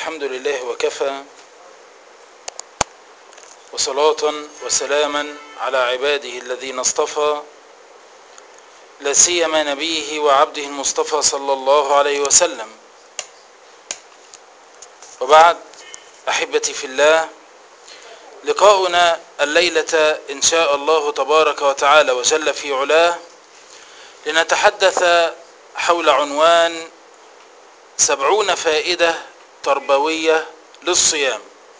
الحمد لله وكفى وصلاة وسلاما على عباده الذين اصطفى لا سيما نبيه وعبده المصطفى صلى الله عليه وسلم وبعد أحبتي في الله لقاؤنا الليلة إن شاء الله تبارك وتعالى وجل في علاه لنتحدث حول عنوان سبعون فائدة تربوية للصيام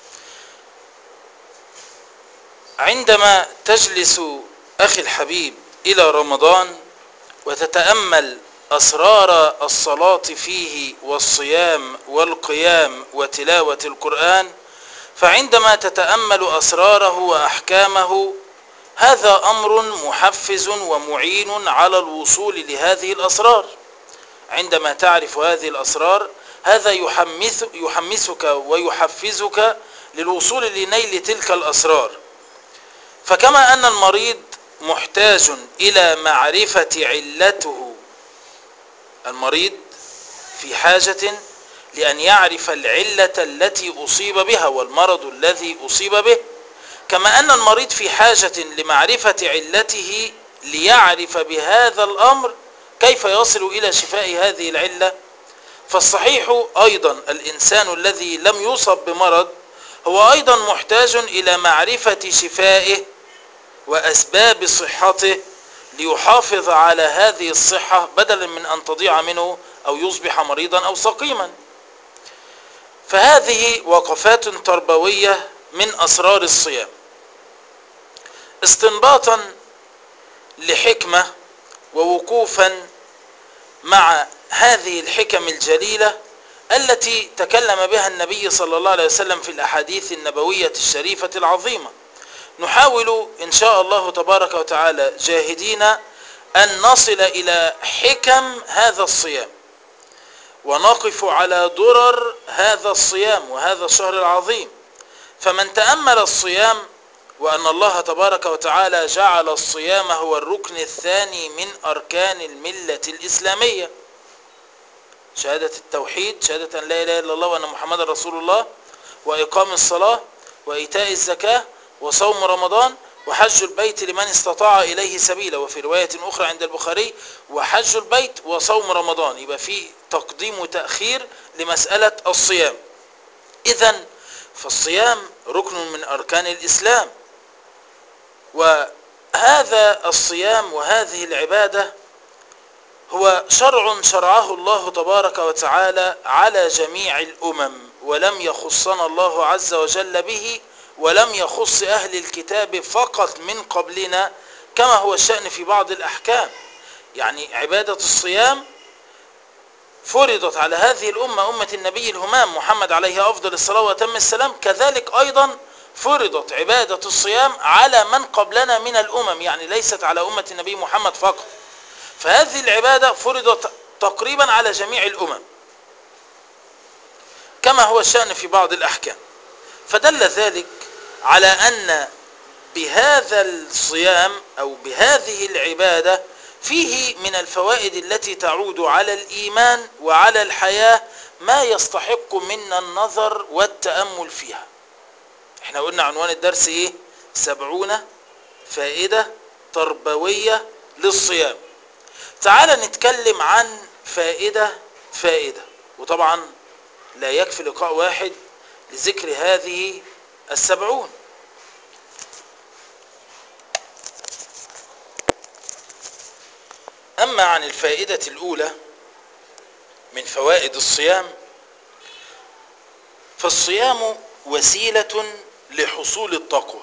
عندما تجلس أخي الحبيب إلى رمضان وتتأمل أسرار الصلاة فيه والصيام والقيام وتلاوة القرآن فعندما تتأمل أسراره وأحكامه هذا أمر محفز ومعين على الوصول لهذه الأسرار عندما تعرف هذه الأسرار هذا يحمس يحمسك ويحفزك للوصول لنيل تلك الأسرار فكما أن المريض محتاج إلى معرفة علته المريض في حاجة لأن يعرف العلة التي أصيب بها والمرض الذي أصيب به كما أن المريض في حاجة لمعرفة علته ليعرف بهذا الأمر كيف يصل إلى شفاء هذه العلة فالصحيح أيضا الإنسان الذي لم يصب بمرض هو أيضا محتاج إلى معرفة شفائه وأسباب صحته ليحافظ على هذه الصحة بدلا من أن تضيع منه أو يصبح مريضا أو سقيما فهذه وقفات تربوية من أسرار الصيام استنباطا لحكمة ووقوفا مع هذه الحكم الجليلة التي تكلم بها النبي صلى الله عليه وسلم في الأحاديث النبوية الشريفة العظيمة نحاول إن شاء الله تبارك وتعالى جاهدين أن نصل إلى حكم هذا الصيام ونقف على درر هذا الصيام وهذا الشهر العظيم فمن تأمل الصيام وأن الله تبارك وتعالى جعل الصيام هو الركن الثاني من أركان الملة الإسلامية شهادة التوحيد شهادة أن لا إله إلا الله وأن محمد رسول الله وإقام الصلاة وإيتاء الزكاة وصوم رمضان وحج البيت لمن استطاع إليه سبيلا وفي رواية أخرى عند البخاري وحج البيت وصوم رمضان يبقى في تقديم وتأخير لمسألة الصيام إذا فالصيام ركن من أركان الإسلام وهذا الصيام وهذه العبادة هو شرع شرعه الله تبارك وتعالى على جميع الأمم ولم يخصنا الله عز وجل به ولم يخص أهل الكتاب فقط من قبلنا كما هو الشأن في بعض الأحكام يعني عبادة الصيام فرضت على هذه الأمة أمة النبي الهمام محمد عليه أفضل الصلاة وتم السلام كذلك أيضا فرضت عبادة الصيام على من قبلنا من الأمم يعني ليست على أمة النبي محمد فقط فهذه العبادة فرضت تقريبا على جميع الأمم كما هو الشأن في بعض الأحكام فدل ذلك على أن بهذا الصيام أو بهذه العبادة فيه من الفوائد التي تعود على الإيمان وعلى الحياة ما يستحق منا النظر والتأمل فيها احنا قلنا عنوان الدرس ايه سبعون فائدة تربوية للصيام تعال نتكلم عن فائدة فائدة وطبعا لا يكفي لقاء واحد لذكر هذه السبعون أما عن الفائدة الأولى من فوائد الصيام فالصيام وسيلة لحصول التقوى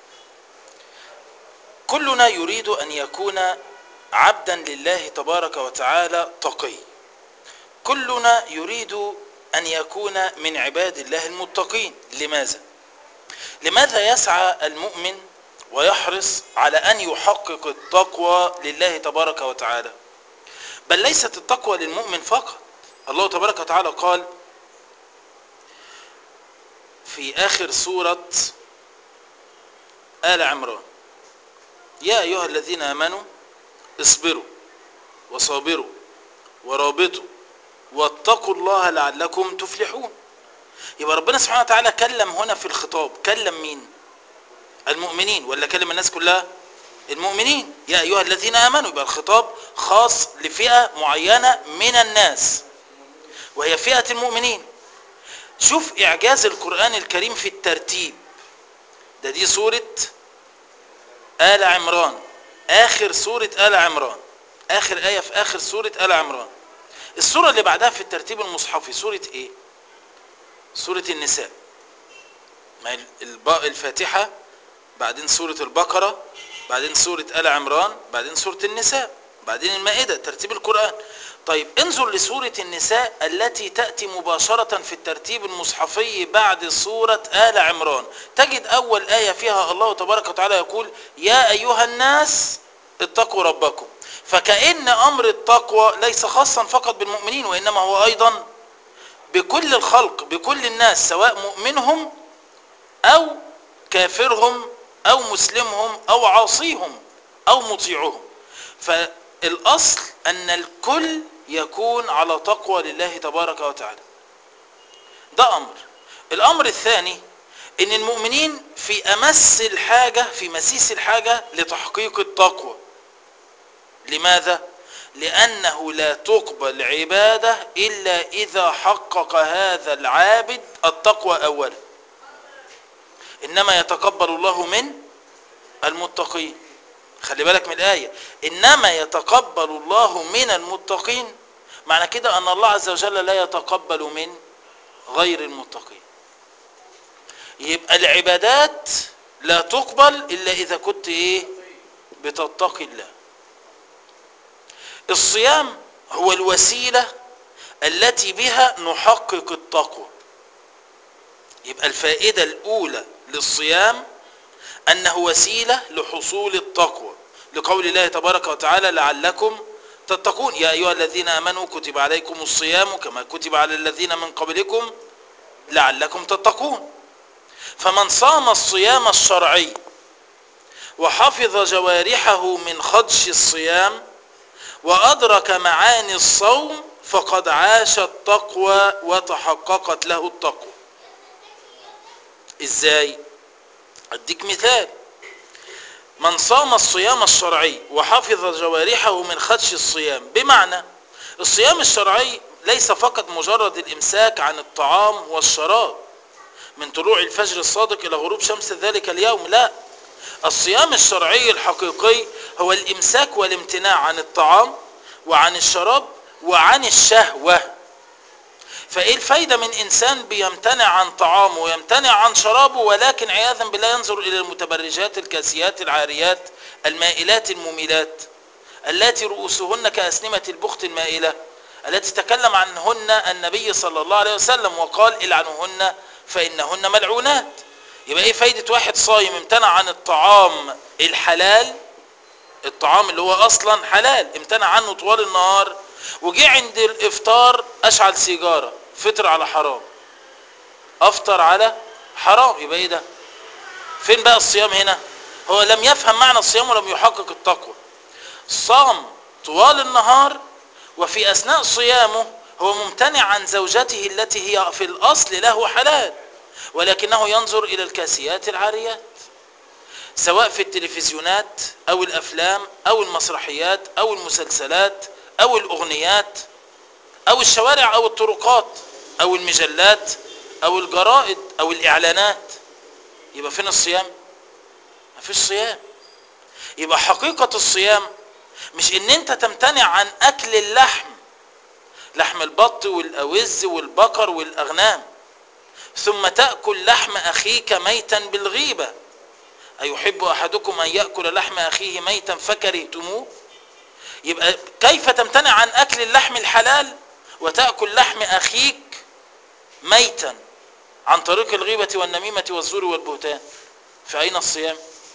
كلنا يريد أن يكون عبدا لله تبارك وتعالى تقي كلنا يريد أن يكون من عباد الله المتقين لماذا؟ لماذا يسعى المؤمن ويحرص على أن يحقق التقوى لله تبارك وتعالى بل ليست التقوى للمؤمن فقط الله تبارك وتعالى قال في آخر سورة آل عمران يا أيها الذين آمنوا اصبروا وصابروا ورابطوا واتقوا الله لعلكم تفلحون يبقى ربنا سبحانه وتعالى كلم هنا في الخطاب كلم مين المؤمنين ولا كلم الناس كلها المؤمنين يا أيها الذين آمنوا يبقى الخطاب خاص لفئة معينة من الناس وهي فئة المؤمنين شوف إعجاز القرآن الكريم في الترتيب ده دي سورة آل عمران آخر سورة آل عمران آخر آية في آخر سورة آل عمران السورة اللي بعدها في الترتيب المصحفي سورة إيه؟ سورة النساء ما الفاتحة بعدين سورة البقرة بعدين سورة آل عمران بعدين سورة النساء بعدين المائدة ترتيب القرآن طيب انظر لسورة النساء التي تأتي مباشرة في الترتيب المصحفي بعد سورة آل عمران تجد أول آية فيها الله تبارك وتعالى يقول يا أيها الناس اتقوا ربكم فكأن أمر التقوى ليس خاصا فقط بالمؤمنين وإنما هو أيضا بكل الخلق بكل الناس سواء مؤمنهم أو كافرهم أو مسلمهم أو عاصيهم أو مطيعهم فالأصل أن الكل يكون على تقوى لله تبارك وتعالى ده أمر الأمر الثاني أن المؤمنين في أمس الحاجة في مسيس الحاجة لتحقيق التقوى لماذا؟ لأنه لا تقبل عبادة إلا إذا حقق هذا العابد التقوى أولا إنما يتقبل الله من المتقين خلي بالك من الآية إنما يتقبل الله من المتقين معنى كده أن الله عز وجل لا يتقبل من غير المتقين يبقى العبادات لا تقبل إلا إذا كنت إيه بتتقي الله الصيام هو الوسيلة التي بها نحقق التقوى يبقى الفائدة الأولى للصيام أنه وسيلة لحصول التقوى لقول الله تبارك وتعالى لعلكم تتقون يا أيها الذين آمنوا كتب عليكم الصيام كما كتب على الذين من قبلكم لعلكم تتقون فمن صام الصيام الشرعي وحفظ جوارحه من خدش الصيام وأدرك معاني الصوم فقد عاش التقوى وتحققت له التقوى ازاي اديك مثال من صام الصيام الشرعي وحفظ جوارحه من خدش الصيام بمعنى الصيام الشرعي ليس فقط مجرد الامساك عن الطعام والشراب من طلوع الفجر الصادق الى غروب شمس ذلك اليوم لا الصيام الشرعي الحقيقي هو الامساك والامتناع عن الطعام وعن الشراب وعن الشهوة فايه الفايدة من انسان بيمتنع عن طعامه ويمتنع عن شرابه ولكن عياذا بالله ينظر الى المتبرجات الكاسيات العاريات المائلات المميلات التي رؤوسهن كأسنمة البخت المائلة التي تكلم عنهن النبي صلى الله عليه وسلم وقال العنوهن فإنهن ملعونات يبقى ايه فايدة واحد صايم امتنع عن الطعام الحلال الطعام اللي هو اصلا حلال امتنع عنه طوال النهار وجي عند الافطار اشعل سيجارة فطر على حرام افطر على حرام يبقى ايه ده فين بقى الصيام هنا هو لم يفهم معنى الصيام ولم يحقق التقوى صام طوال النهار وفي اثناء صيامه هو ممتنع عن زوجته التي هي في الاصل له حلال ولكنه ينظر الى الكاسيات العاريات سواء في التلفزيونات او الافلام او المسرحيات او المسلسلات او الاغنيات او الشوارع او الطرقات او المجلات او الجرائد او الاعلانات يبقى فين الصيام ما فيش صيام يبقى حقيقة الصيام مش ان انت تمتنع عن اكل اللحم لحم البط والاوز والبقر والاغنام ثم تأكل لحم اخيك ميتا بالغيبة أيحب أحدكم أن يأكل لحم أخيه ميتا فكرهتموه يبقى كيف تمتنع عن أكل اللحم الحلال وتأكل لحم أخيك ميتا عن طريق الغيبة والنميمة والزور والبهتان فأين الصيام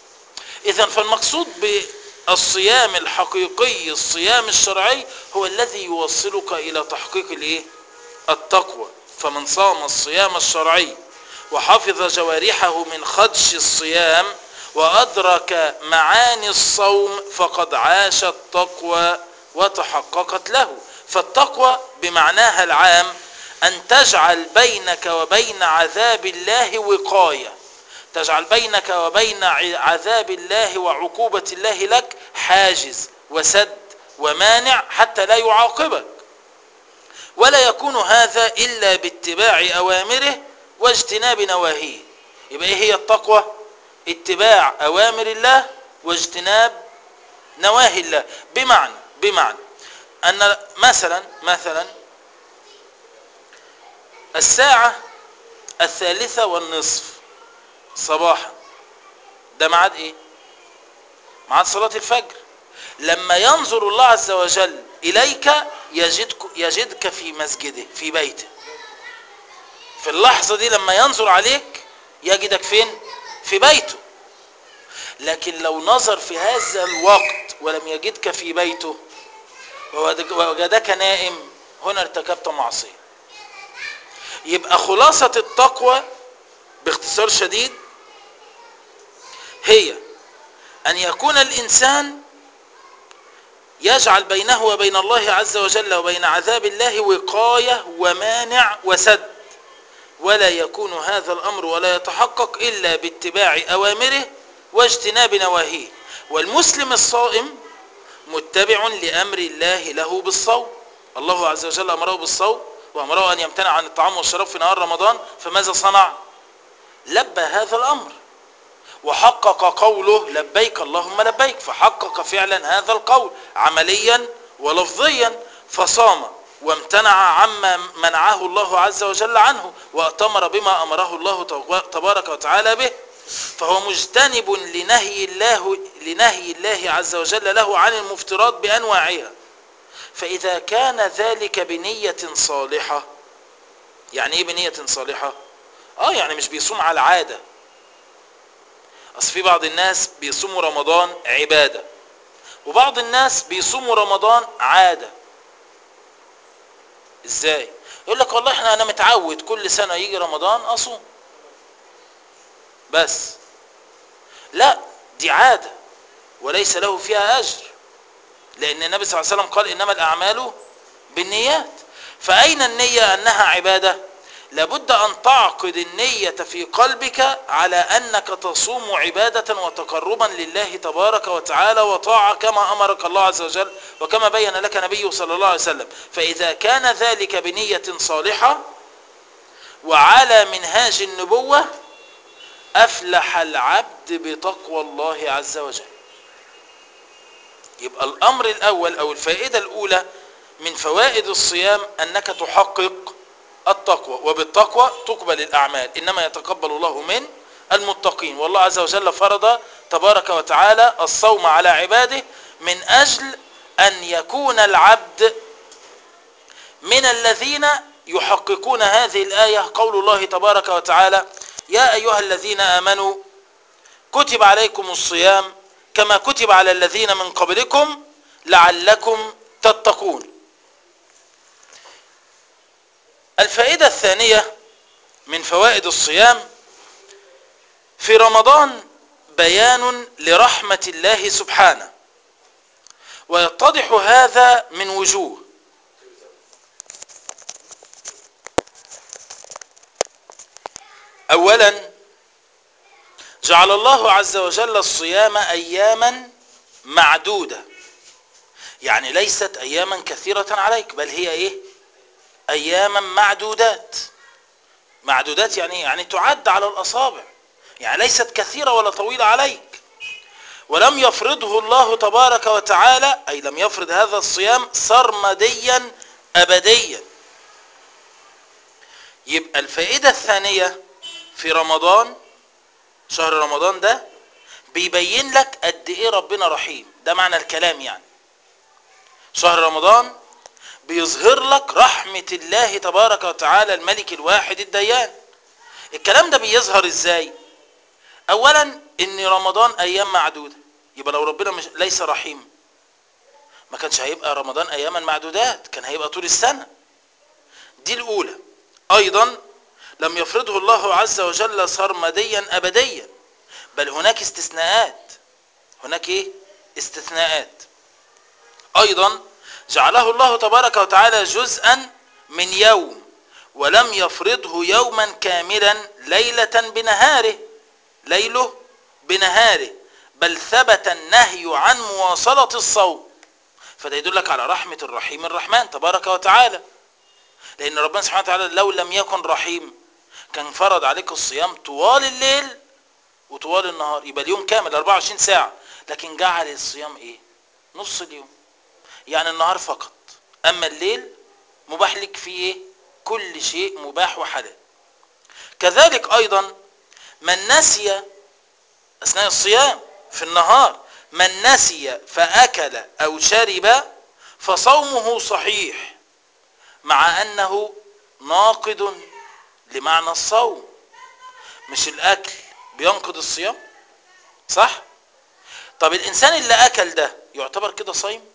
إذا فالمقصود بالصيام الحقيقي الصيام الشرعي هو الذي يوصلك إلى تحقيق الإيه؟ التقوى فمن صام الصيام الشرعي وحفظ جوارحه من خدش الصيام وأدرك معاني الصوم فقد عاش التقوى وتحققت له فالتقوى بمعناها العام أن تجعل بينك وبين عذاب الله وقاية تجعل بينك وبين عذاب الله وعقوبة الله لك حاجز وسد ومانع حتى لا يعاقبك ولا يكون هذا إلا باتباع أوامره واجتناب نواهيه يبقى إيه هي التقوى اتباع أوامر الله واجتناب نواهي الله بمعنى بمعنى أن مثلا مثلا الساعة الثالثة والنصف صباحا ده ميعاد ايه ميعاد صلاة الفجر لما ينظر الله عز وجل إليك يجدك, يجدك في مسجده في بيته في اللحظة دي لما ينظر عليك يجدك فين في بيته لكن لو نظر في هذا الوقت ولم يجدك في بيته ووجدك نائم هنا ارتكبت معصية يبقى خلاصة التقوى باختصار شديد هي أن يكون الإنسان يجعل بينه وبين الله عز وجل وبين عذاب الله وقاية ومانع وسد ولا يكون هذا الأمر ولا يتحقق إلا باتباع أوامره واجتناب نواهيه والمسلم الصائم متبع لأمر الله له بالصوم الله عز وجل أمره بالصوم وأمره أن يمتنع عن الطعام والشراب في نهار رمضان فماذا صنع لبى هذا الأمر وحقق قوله لبيك اللهم لبيك فحقق فعلا هذا القول عمليا ولفظيا فصام وامتنع عما منعه الله عز وجل عنه وأتمر بما أمره الله تبارك وتعالى به فهو مجتنب لنهي الله لنهي الله عز وجل له عن المفترات بأنواعها فإذا كان ذلك بنية صالحة يعني ايه بنية صالحة اه يعني مش بيصوم على العادة اصل في بعض الناس بيصوموا رمضان عبادة وبعض الناس بيصوموا رمضان عادة ازاي يقول لك والله احنا انا متعود كل سنة يجي رمضان اصوم بس لا دي عادة وليس له فيها اجر لان النبي صلى الله عليه وسلم قال انما الاعمال بالنيات فاين النية انها عبادة لابد ان تعقد النية في قلبك على انك تصوم عبادة وتقربا لله تبارك وتعالى وطاعة كما امرك الله عز وجل وكما بين لك نبيه صلى الله عليه وسلم فاذا كان ذلك بنية صالحة وعلى منهاج النبوة افلح العبد بتقوى الله عز وجل يبقى الامر الاول او الفائدة الاولى من فوائد الصيام انك تحقق التقوى وبالتقوى تقبل الأعمال إنما يتقبل الله من المتقين والله عز وجل فرض تبارك وتعالى الصوم على عباده من أجل أن يكون العبد من الذين يحققون هذه الآية قول الله تبارك وتعالى يا أيها الذين آمنوا كتب عليكم الصيام كما كتب على الذين من قبلكم لعلكم تتقون الفائدة الثانية من فوائد الصيام في رمضان بيان لرحمة الله سبحانه ويتضح هذا من وجوه أولا جعل الله عز وجل الصيام أياما معدودة يعني ليست أياما كثيرة عليك بل هي إيه اياما معدودات معدودات يعني يعني تعد على الاصابع يعني ليست كثيرة ولا طويلة عليك ولم يفرضه الله تبارك وتعالى اي لم يفرض هذا الصيام سرمديا ابديا يبقى الفائدة الثانية في رمضان شهر رمضان ده بيبين لك قد ايه ربنا رحيم ده معنى الكلام يعني شهر رمضان بيظهر لك رحمة الله تبارك وتعالى الملك الواحد الديان الكلام ده بيظهر ازاي اولا ان رمضان ايام معدودة يبقى لو ربنا مش ليس رحيم ما كانش هيبقى رمضان اياما معدودات كان هيبقى طول السنة دي الاولى ايضا لم يفرضه الله عز وجل سرمديا ابديا بل هناك استثناءات هناك ايه استثناءات ايضا جعله الله تبارك وتعالى جزءا من يوم ولم يفرضه يوما كاملا ليلة بنهاره ليله بنهاره بل ثبت النهي عن مواصلة الصوم فده يدلك على رحمة الرحيم الرحمن تبارك وتعالى لأن ربنا سبحانه وتعالى لو لم يكن رحيم كان فرض عليك الصيام طوال الليل وطوال النهار يبقى اليوم كامل 24 ساعة لكن جعل الصيام ايه نص اليوم يعني النهار فقط اما الليل مباح لك فيه ايه كل شيء مباح وحلال كذلك ايضا من نسي اثناء الصيام في النهار من نسي فاكل او شرب فصومه صحيح مع انه ناقض لمعنى الصوم مش الاكل بينقض الصيام صح طب الانسان اللي اكل ده يعتبر كده صايم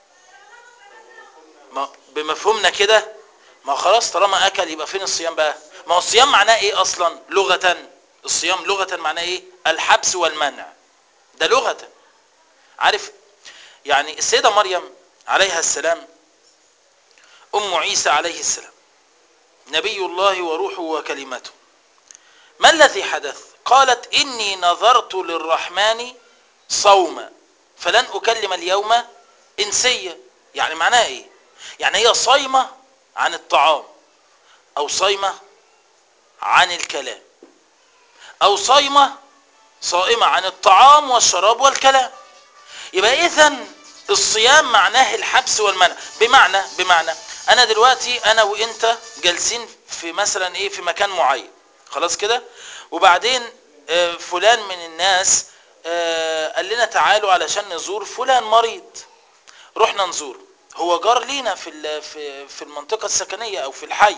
ما بمفهومنا كده ما خلاص طالما اكل يبقى فين الصيام بقى ما هو الصيام معناه ايه اصلا لغة الصيام لغة معناه ايه الحبس والمنع ده لغة عارف يعني السيدة مريم عليها السلام ام عيسى عليه السلام نبي الله وروحه وكلمته ما الذي حدث قالت إني نظرت للرحمن صوما فلن أكلم اليوم إنسيا يعني معناها إيه يعني هي صايمة عن الطعام أو صايمة عن الكلام أو صايمة صائمة عن الطعام والشراب والكلام يبقى إذن الصيام معناه الحبس والمنع بمعنى بمعنى أنا دلوقتي أنا وإنت جالسين في مثلا إيه في مكان معين خلاص كده وبعدين فلان من الناس قال لنا تعالوا علشان نزور فلان مريض رحنا نزوره هو جار لينا في في في المنطقه السكنيه او في الحي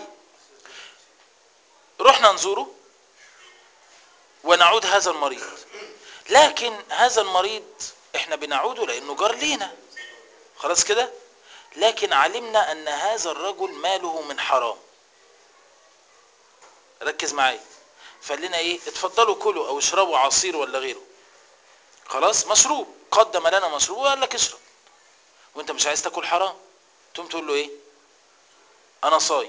رحنا نزوره ونعود هذا المريض لكن هذا المريض احنا بنعوده لانه جار لينا خلاص كده لكن علمنا ان هذا الرجل ماله من حرام ركز معايا فقال لنا ايه اتفضلوا كلوا او اشربوا عصير ولا غيره خلاص مشروب قدم لنا مشروب وقال لك اشرب وانت مش عايز تاكل حرام تقوم تقول له ايه انا صايم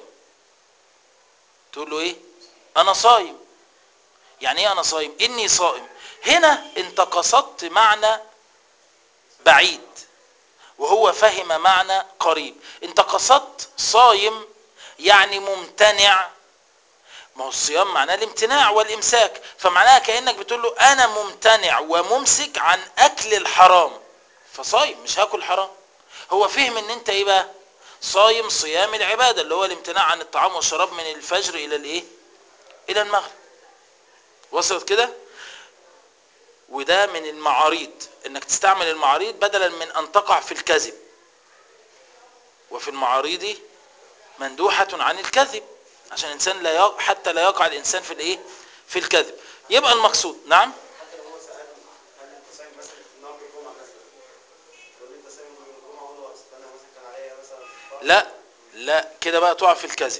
تقول له ايه انا صايم يعني ايه انا صايم اني صائم هنا انت قصدت معنى بعيد وهو فهم معنى قريب انت قصدت صايم يعني ممتنع ما هو الصيام معناه الامتناع والامساك فمعناها كانك بتقول له انا ممتنع وممسك عن اكل الحرام فصايم مش هاكل حرام هو فهم ان انت ايه بقى صايم صيام العباده اللي هو الامتناع عن الطعام والشراب من الفجر الى الايه الى المغرب وصلت كده وده من المعاريض انك تستعمل المعاريض بدلا من ان تقع في الكذب وفي المعاريض مندوحة عن الكذب عشان الانسان لا يقع حتى لا يقع الانسان في الايه في الكذب يبقى المقصود نعم حتى لو هو سألني هل انت صايم مثلا في النهارده الجمعه مثلا يقول لي انت صايم يوم الجمعه اقول له اصل انا مثلا كان عليا مثلا فرض. لا لا كده بقى تقع في الكذب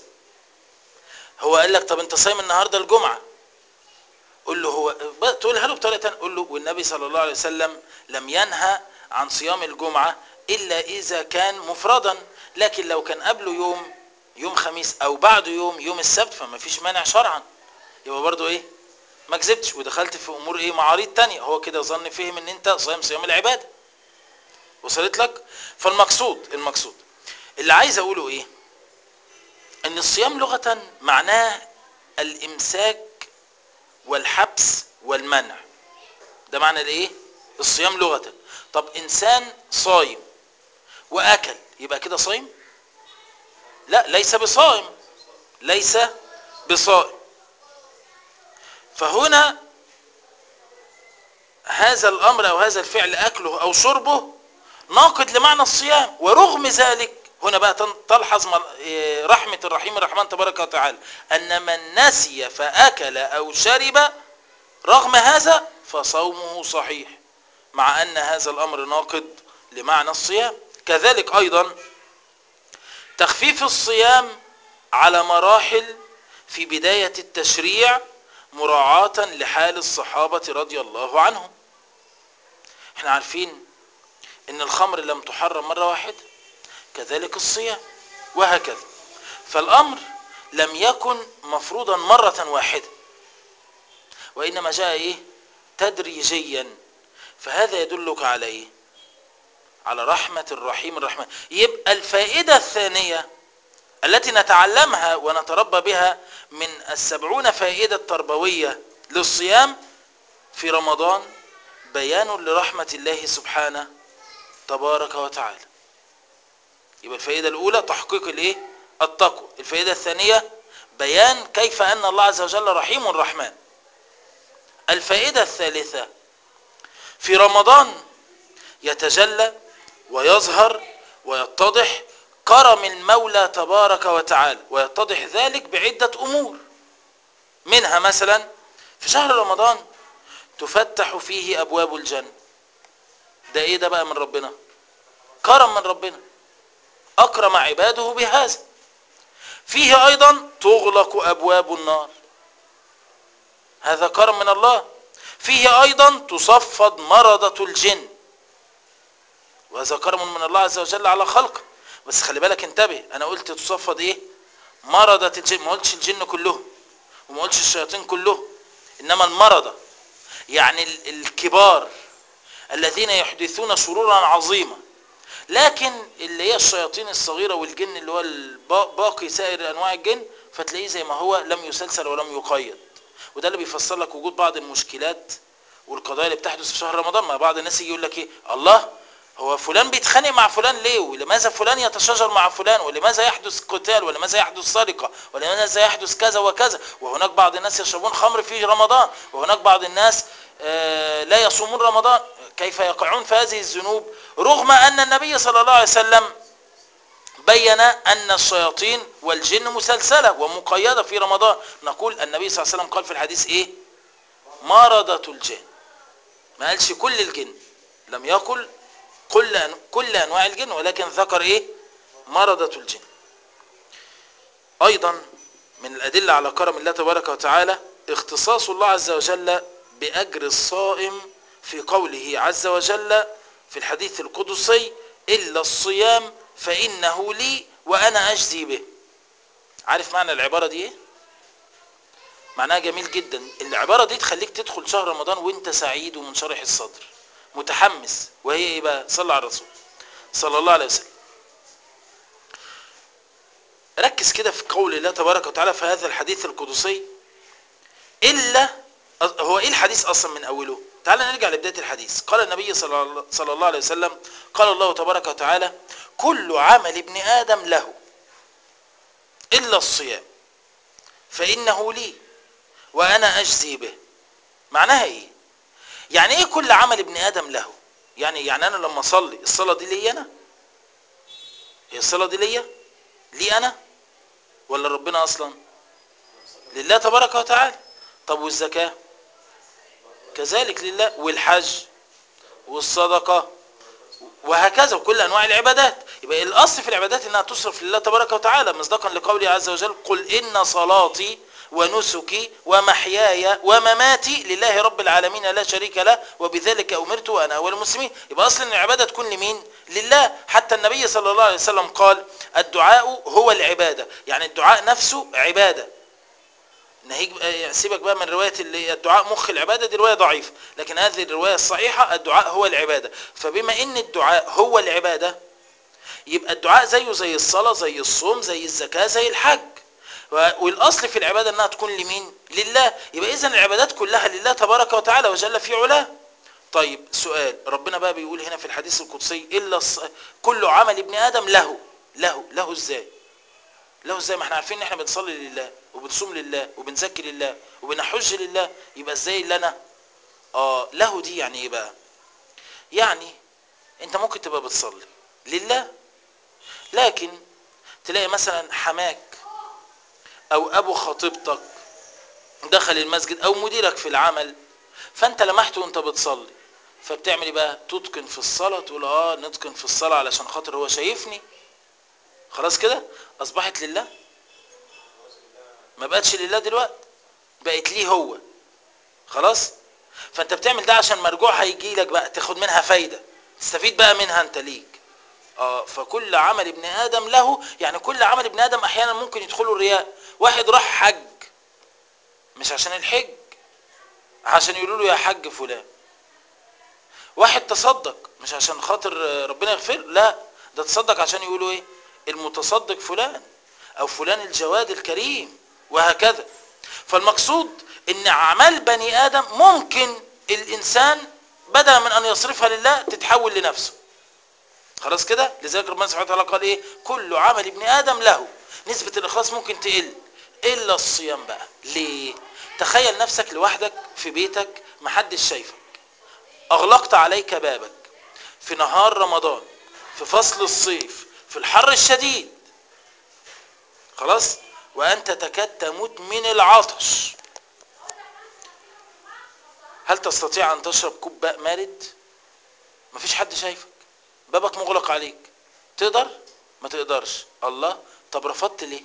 هو قال لك طب انت صايم النهارده الجمعه قول له هو بقى تقولها له بطريقه تانية قول له والنبي صلى الله عليه وسلم لم ينهى عن صيام الجمعه الا اذا كان مفردا لكن لو كان قبله يوم يوم خميس او بعده يوم يوم السبت فما فيش مانع شرعا يبقى برضو ايه ما كذبتش ودخلت في امور ايه معارض تانية هو كده ظن فهم ان انت صايم صيام العباده وصلت لك فالمقصود المقصود اللي عايز اقوله ايه ان الصيام لغه معناه الامساك والحبس والمنع ده معنى الايه الصيام لغه طب انسان صايم واكل يبقى كده صايم لا ليس بصائم ليس بصائم فهنا هذا الامر او هذا الفعل اكله او شربه ناقض لمعنى الصيام ورغم ذلك هنا بقى تن- تلحظ مل- إيه، رحمة الرحيم الرحمن تبارك وتعالى أن من نسي فأكل أو شرب رغم هذا فصومه صحيح مع أن هذا الأمر ناقض لمعنى الصيام كذلك أيضا تخفيف الصيام على مراحل في بداية التشريع مراعاة لحال الصحابة رضي الله عنهم احنا عارفين ان الخمر لم تحرم مرة واحدة كذلك الصيام وهكذا فالامر لم يكن مفروضا مرة واحدة وإنما جاء إيه تدريجيا فهذا يدلك على إيه على رحمة الرحيم الرحمن يبقى الفائدة الثانية التي نتعلمها ونتربى بها من السبعون فائدة تربوية للصيام في رمضان بيان لرحمة الله سبحانه تبارك وتعالى يبقى الفائدة الأولى تحقيق الإيه؟ التقوى الفائدة الثانية بيان كيف أن الله عز وجل رحيم رحمن الفائدة الثالثة في رمضان يتجلى ويظهر ويتضح كرم المولى تبارك وتعالى ويتضح ذلك بعدة أمور منها مثلا في شهر رمضان تفتح فيه أبواب الجنة ده إيه ده بقى من ربنا كرم من ربنا أكرم عباده بهذا فيه أيضا تغلق أبواب النار هذا كرم من الله فيه أيضا تصفد مرضة الجن وهذا كرم من الله عز وجل على خلقه بس خلي بالك انتبه أنا قلت تصفد إيه مرضة الجن ما قلتش الجن كلهم وما قلتش الشياطين كلهم إنما المرضة يعني ال- الكبار الذين يحدثون شرورا عظيمة لكن اللي هي الشياطين الصغيرة والجن اللي هو البا- باقي سائر أنواع الجن فتلاقيه زي ما هو لم يسلسل ولم يقيد وده اللي بيفسر لك وجود بعض المشكلات والقضايا اللي بتحدث في شهر رمضان ما بعض الناس يجي يقول لك ايه الله هو فلان بيتخانق مع فلان ليه ولماذا فلان يتشاجر مع فلان ولماذا يحدث قتال ولماذا يحدث سرقة ولماذا يحدث كذا وكذا وهناك بعض الناس يشربون خمر في رمضان وهناك بعض الناس آه، لا يصومون رمضان كيف يقعون في هذه الذنوب رغم أن النبي صلى الله عليه وسلم بين أن الشياطين والجن مسلسلة ومقيدة في رمضان نقول النبي صلى الله عليه وسلم قال في الحديث إيه مرضة الجن ما قالش كل الجن لم يقل كل أن- كل أنواع الجن ولكن ذكر إيه مرضة الجن أيضا من الأدلة على كرم الله تبارك وتعالى اختصاص الله عز وجل بأجر الصائم في قوله عز وجل في الحديث القدسي إلا الصيام فإنه لي وأنا أجزي به عارف معنى العبارة دي إيه؟ معناها جميل جدا العبارة دي تخليك تدخل شهر رمضان وانت سعيد ومنشرح الصدر متحمس وهي ايه بقى صلى على الرسول صلى الله عليه وسلم ركز كده في قول الله تبارك وتعالى في هذا الحديث القدسي إلا هو إيه الحديث أصلا من أوله تعال نرجع لبداية الحديث قال النبي صلى الله- صلى الله عليه وسلم قال الله تبارك وتعالى كل عمل ابن آدم له إلا الصيام فإنه لي وأنا أجزي به معناها إيه يعني إيه كل عمل ابن آدم له يعني يعني أنا لما أصلي الصلاة دي لي أنا هي الصلاة دي ليا لي أنا ولا ربنا أصلا لله تبارك وتعالى طب والزكاة كذلك لله والحج والصدقة وهكذا وكل أنواع العبادات يبقى الأصل في العبادات أنها تصرف لله تبارك وتعالى مصداقا لقوله عز وجل قل إن صلاتي ونسكي ومحياي ومماتي لله رب العالمين لا شريك له وبذلك أمرت وأنا أول المسلمين يبقى أصل أن العبادة تكون لمين لله حتى النبي صلى الله عليه وسلم قال الدعاء هو العبادة يعني الدعاء نفسه عبادة نهيك بقى- سيبك بقى من رواية اللي الدعاء مخ العبادة دي رواية ضعيفة لكن هذه الرواية الصحيحة الدعاء هو العبادة فبما ان الدعاء هو العبادة يبقى الدعاء زيه زي الصلاة زي الصوم زي الزكاة زي الحج و- والأصل في العبادة أنها تكون لمين لله يبقى إذن العبادات كلها لله تبارك وتعالى وجل في علاه طيب سؤال ربنا بقى بيقول هنا في الحديث القدسي إلا الص... كل عمل ابن آدم له له له إزاي له ازاي ما احنا عارفين ان احنا بنصلي لله وبنصوم لله وبنزكي لله وبنحج لله يبقى ازاي اللي انا اه له دي يعني ايه بقى يعني انت ممكن تبقى بتصلي لله لكن تلاقي مثلا حماك او ابو خطيبتك دخل المسجد او مديرك في العمل فانت لمحته وانت بتصلي فبتعمل ايه بقى تتقن في الصلاه تقول اه نتقن في الصلاه علشان خاطر هو شايفني خلاص كده اصبحت لله ما بقتش لله دلوقتي بقت ليه هو خلاص فانت بتعمل ده عشان مرجوع هيجي لك بقى تاخد منها فايده تستفيد بقى منها انت ليك اه فكل عمل ابن ادم له يعني كل عمل ابن ادم احيانا ممكن يدخله الرياء واحد راح حج مش عشان الحج عشان يقولوا له يا حج فلان واحد تصدق مش عشان خاطر ربنا يغفر لا ده تصدق عشان يقولوا ايه المتصدق فلان او فلان الجواد الكريم وهكذا فالمقصود ان اعمال بني ادم ممكن الانسان بدلا من ان يصرفها لله تتحول لنفسه خلاص كده لذلك ربنا سبحانه وتعالى قال ايه كل عمل ابن ادم له نسبة الاخلاص ممكن تقل الا الصيام بقى ليه تخيل نفسك لوحدك في بيتك محدش شايفك اغلقت عليك بابك في نهار رمضان في فصل الصيف في الحر الشديد خلاص وانت تكاد تموت من العطش هل تستطيع ان تشرب كوب ماء بارد مفيش حد شايفك بابك مغلق عليك تقدر ما تقدرش الله طب رفضت ليه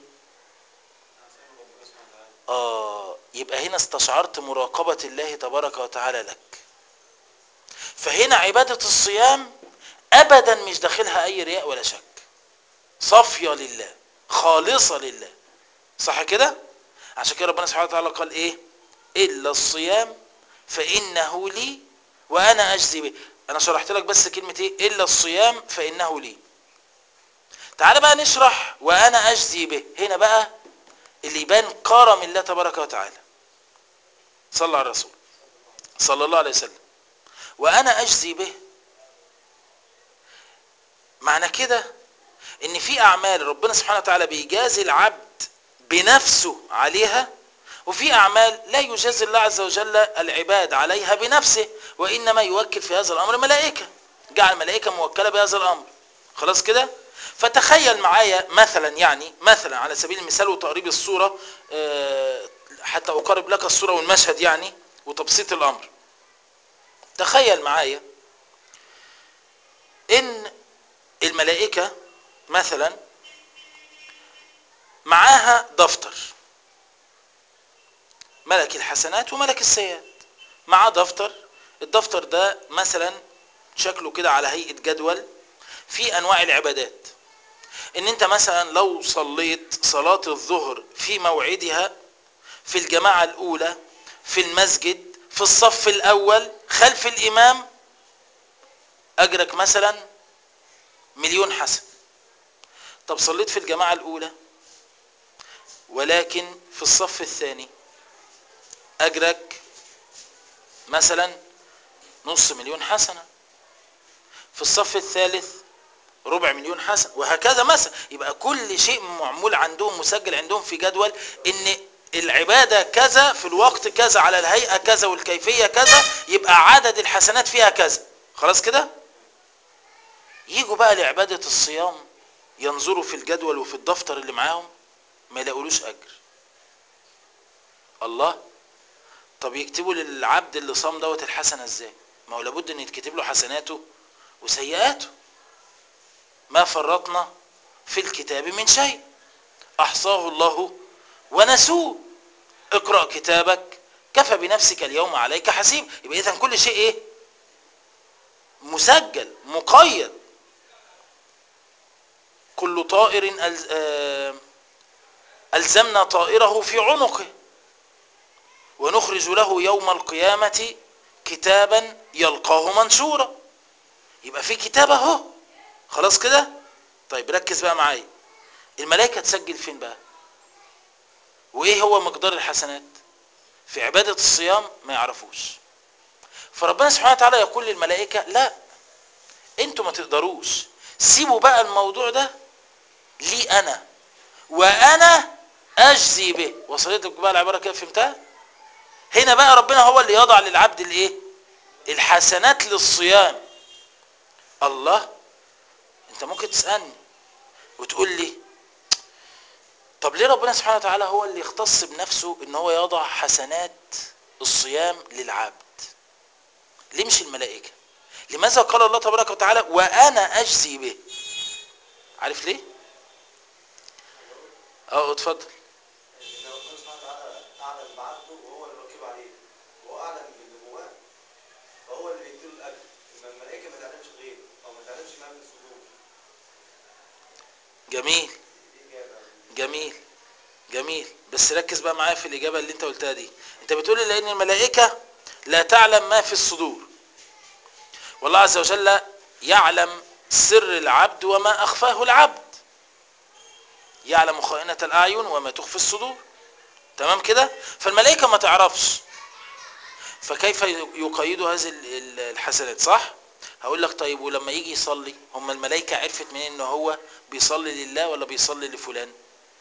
اه يبقى هنا استشعرت مراقبة الله تبارك وتعالى لك فهنا عبادة الصيام ابدا مش داخلها اي رياء ولا شك صافية لله خالصة لله صح كده عشان كده ربنا سبحانه وتعالى قال ايه الا الصيام فانه لي وانا اجزي به انا شرحت لك بس كلمة ايه الا الصيام فانه لي تعال بقى نشرح وانا اجزي به هنا بقى اللي يبان كرم الله تبارك وتعالى صلى على الرسول صلى الله عليه وسلم وانا اجزي به معنى كده ان في اعمال ربنا سبحانه وتعالى بيجازي العبد بنفسه عليها وفي اعمال لا يجازي الله عز وجل العباد عليها بنفسه وانما يوكل في هذا الامر ملائكه جعل ملائكه موكله بهذا الامر خلاص كده فتخيل معايا مثلا يعني مثلا على سبيل المثال وتقريب الصوره حتى اقرب لك الصوره والمشهد يعني وتبسيط الامر تخيل معايا ان الملائكه مثلا معاها دفتر ملك الحسنات وملك السيئات معاه دفتر الدفتر ده مثلا شكله كده على هيئة جدول في انواع العبادات ان انت مثلا لو صليت صلاة الظهر في موعدها في الجماعة الاولى في المسجد في الصف الاول خلف الامام اجرك مثلا مليون حسن طب صليت في الجماعة الاولى ولكن في الصف الثاني اجرك مثلا نص مليون حسنة في الصف الثالث ربع مليون حسنة وهكذا مثلا يبقى كل شيء معمول عندهم مسجل عندهم في جدول ان العبادة كذا في الوقت كذا على الهيئة كذا والكيفية كذا يبقى عدد الحسنات فيها كذا خلاص كده يجوا بقى لعبادة الصيام ينظروا في الجدول وفي الدفتر اللي معاهم ما يلاقولوش اجر الله طب يكتبوا للعبد اللي صام دوت الحسنه ازاي ما هو لابد ان يتكتب له حسناته وسيئاته ما فرطنا في الكتاب من شيء احصاه الله ونسوه اقرا كتابك كفى بنفسك اليوم عليك حسيب يبقى اذا كل شيء ايه مسجل مقيد كل طائر ألزمنا طائره في عنقه ونخرج له يوم القيامة كتابا يلقاه منشورا يبقى في كتاب اهو خلاص كده طيب ركز بقى معايا الملائكة تسجل فين بقى وايه هو مقدار الحسنات في عبادة الصيام ما يعرفوش فربنا سبحانه وتعالى يقول للملائكة لا انتوا ما تقدروش سيبوا بقى الموضوع ده لي انا وانا اجزي به وصلت لك بقى العباره كده فهمتها هنا بقى ربنا هو اللي يضع للعبد الايه الحسنات للصيام الله انت ممكن تسالني وتقول لي طب ليه ربنا سبحانه وتعالى هو اللي يختص بنفسه ان هو يضع حسنات الصيام للعبد ليه مش الملائكه لماذا قال الله تبارك وتعالى وانا اجزي به عارف ليه اه اتفضل ان ربنا سبحانه وتعالى اعلم بعبده وهو اللي رقيب عليه وهو اعلم باللي جواه فهو اللي بيديله الاجر اما الملائكه ما تعلمش غيره او ما تعلمش ما في الصدور جميل جميل جميل بس ركز بقى معايا في الإجابة اللي انت قلتها دي انت بتقول لي لأن الملائكة لا تعلم ما في الصدور والله عز وجل يعلم سر العبد وما أخفاه العبد يعلم خائنة الأعين وما تخفي الصدور تمام كده فالملائكة ما تعرفش فكيف يقيد هذه ال- ال- الحسنات صح هقول لك طيب ولما يجي يصلي هم الملائكة عرفت منين ان هو بيصلي لله ولا بيصلي لفلان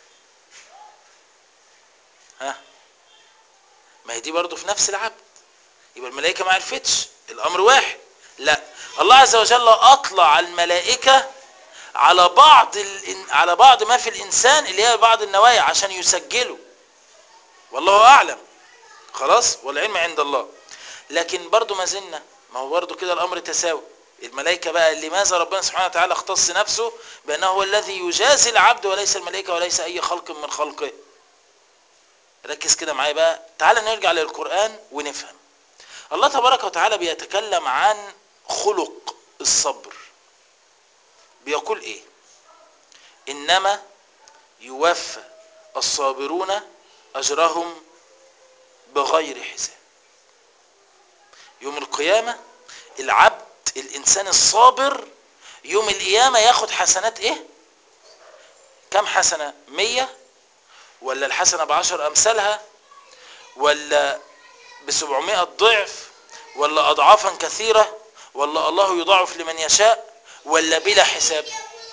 ها ما هي دي برضه في نفس العبد يبقى الملائكة ما عرفتش الامر واحد لا الله عز وجل اطلع الملائكة على بعض ال... على بعض ما في الانسان اللي هي بعض النوايا عشان يسجلوا والله اعلم خلاص والعلم عند الله لكن برضو ما زلنا ما هو برضو كده الامر تساوي الملائكة بقى لماذا ربنا سبحانه وتعالى اختص نفسه بأنه هو الذي يجازي العبد وليس الملائكة وليس أي خلق من خلقه ركز كده معايا بقى تعال نرجع للقرآن ونفهم الله تبارك وتعالى بيتكلم عن خلق الصبر بيقول ايه انما يوفى الصابرون اجرهم بغير حساب يوم القيامة العبد الانسان الصابر يوم القيامة ياخد حسنات ايه كم حسنة مية ولا الحسنة بعشر امثالها ولا بسبعمائة ضعف ولا اضعافا كثيرة ولا الله يضاعف لمن يشاء ولا بلا حساب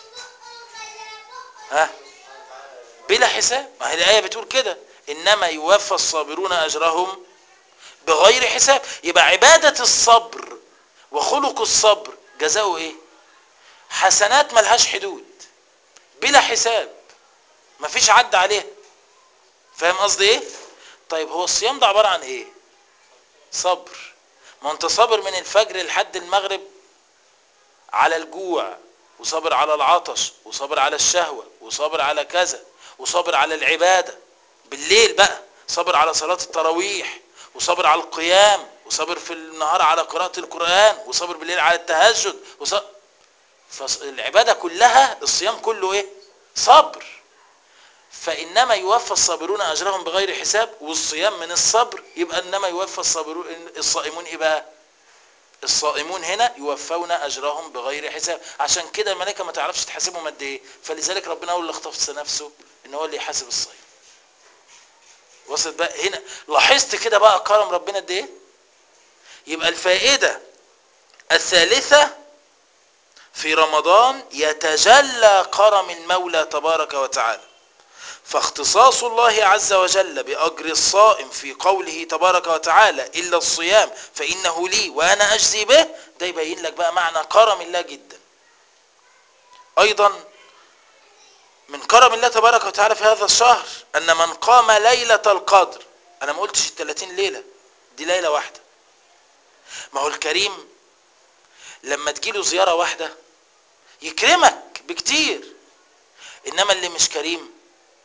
ها بلا حساب ما هي الآية بتقول كده إنما يوفى الصابرون أجرهم بغير حساب يبقى عبادة الصبر وخلق الصبر جزاؤه إيه حسنات ملهاش حدود بلا حساب مفيش عد عليها فاهم قصدي ايه طيب هو الصيام ده عبارة عن ايه صبر ما انت صابر من الفجر لحد المغرب على الجوع وصابر على العطش وصابر على الشهوة وصابر على كذا وصابر على العبادة بالليل بقى صابر على صلاة التراويح وصابر على القيام وصابر في النهار على قراءة القرآن وصابر بالليل على التهجد وصابر فالعبادة كلها الصيام كله ايه صبر فإنما يوفى الصابرون أجرهم بغير حساب والصيام من الصبر يبقى إنما يوفى الصابرون الصائمون إيه بقى الصائمون هنا يوفون أجرهم بغير حساب عشان كده الملائكة ما تعرفش تحاسبهم قد إيه فلذلك ربنا هو اللي اختص نفسه إن هو اللي يحاسب الصائم وصلت بقى هنا لاحظت كده بقى كرم ربنا قد إيه يبقى الفائدة الثالثة في رمضان يتجلى كرم المولى تبارك وتعالى فاختصاص الله عز وجل بأجر الصائم في قوله تبارك وتعالى إلا الصيام فإنه لي وأنا أجزي به ده يبين لك بقى معنى كرم الله جدا أيضا من كرم الله تبارك وتعالى في هذا الشهر أن من قام ليلة القدر أنا ما قلتش الثلاثين ليلة دي ليلة واحدة ما هو الكريم لما تجيله زيارة واحدة يكرمك بكتير إنما اللي مش كريم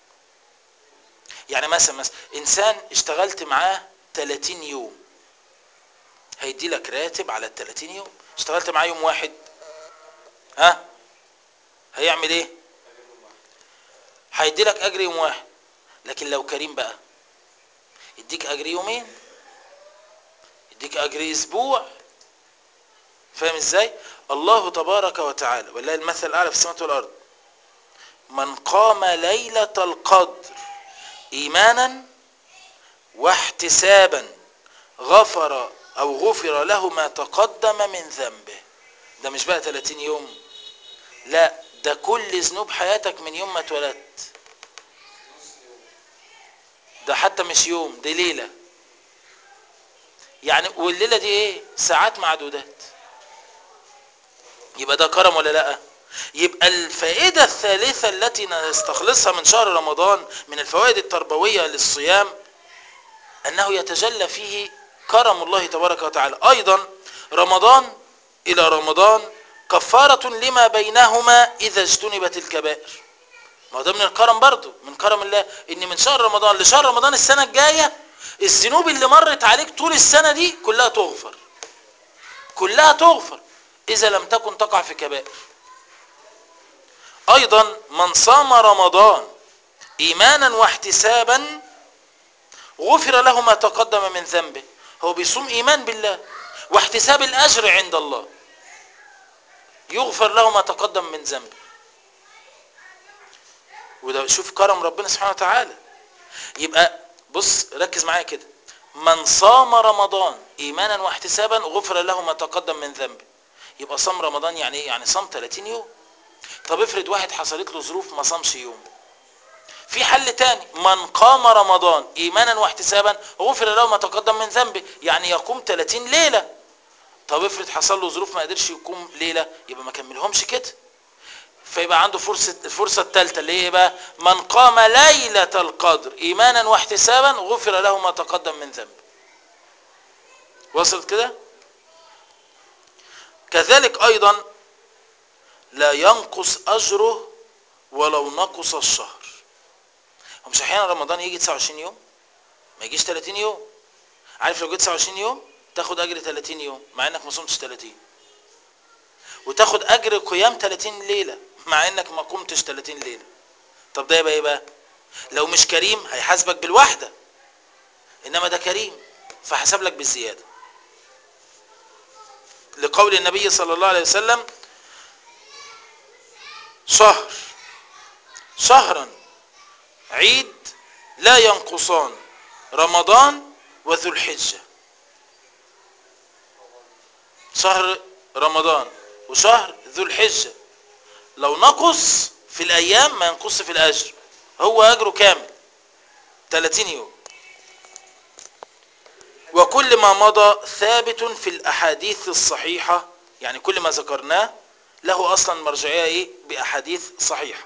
يعني مثلا مثلا انسان اشتغلت معاه 30 يوم هيدي لك راتب على ال 30 يوم اشتغلت معاه يوم واحد ها هيعمل ايه هيدي لك اجر يوم واحد لكن لو كريم بقى يديك اجر يومين يديك اجر اسبوع فاهم ازاي الله تبارك وتعالى ولله المثل الاعلى في السماوات والارض من قام ليله القدر ايمانا واحتسابا غفر او غفر له ما تقدم من ذنبه ده مش بقى 30 يوم لا ده كل ذنوب حياتك من يوم ما اتولدت ده حتى مش يوم دي ليلة يعني والليلة دي ايه ساعات معدودات يبقى ده كرم ولا لا يبقى الفائدة الثالثة التي نستخلصها من شهر رمضان من الفوائد التربوية للصيام أنه يتجلى فيه كرم الله تبارك وتعالى أيضا رمضان إلى رمضان كفارة لما بينهما إذا اجتنبت الكبائر ما ده من الكرم برضو من كرم الله إن من شهر رمضان لشهر رمضان السنة الجاية الذنوب اللي مرت عليك طول السنة دي كلها تغفر كلها تغفر إذا لم تكن تقع في كبائر ايضا من صام رمضان ايمانا واحتسابا غفر له ما تقدم من ذنبه هو بيصوم ايمان بالله واحتساب الاجر عند الله يغفر له ما تقدم من ذنبه وده شوف كرم ربنا سبحانه وتعالى يبقى بص ركز معايا كده من صام رمضان ايمانا واحتسابا غفر له ما تقدم من ذنبه يبقى صام رمضان يعني ايه يعني صام 30 يوم طب افرض واحد حصلت له ظروف ما صامش يوم في حل تاني من قام رمضان ايمانا واحتسابا غفر له ما تقدم من ذنبه يعني يقوم 30 ليله طب افرض حصل له ظروف ما قدرش يقوم ليله يبقى ما كملهمش كده فيبقى عنده فرصه الفرصه الثالثه اللي هي بقى من قام ليله القدر ايمانا واحتسابا غفر له ما تقدم من ذنبه وصلت كده كذلك ايضا لا ينقص اجره ولو نقص الشهر هو مش احيانا رمضان يجي 29 يوم ما يجيش 30 يوم عارف لو جيت 29 يوم تاخد اجر 30 يوم مع انك ما صمتش 30 وتاخد اجر قيام 30 ليله مع انك ما قمتش 30 ليله طب ده يبقى ايه بقى لو مش كريم هيحاسبك بالوحده انما ده كريم فحسب لك بالزياده لقول النبي صلى الله عليه وسلم شهر شهرا عيد لا ينقصان رمضان وذو الحجة شهر رمضان وشهر ذو الحجة لو نقص في الأيام ما ينقص في الأجر هو أجره كامل 30 يوم وكل ما مضى ثابت في الأحاديث الصحيحة يعني كل ما ذكرناه له أصلا مرجعية إيه بأحاديث صحيحة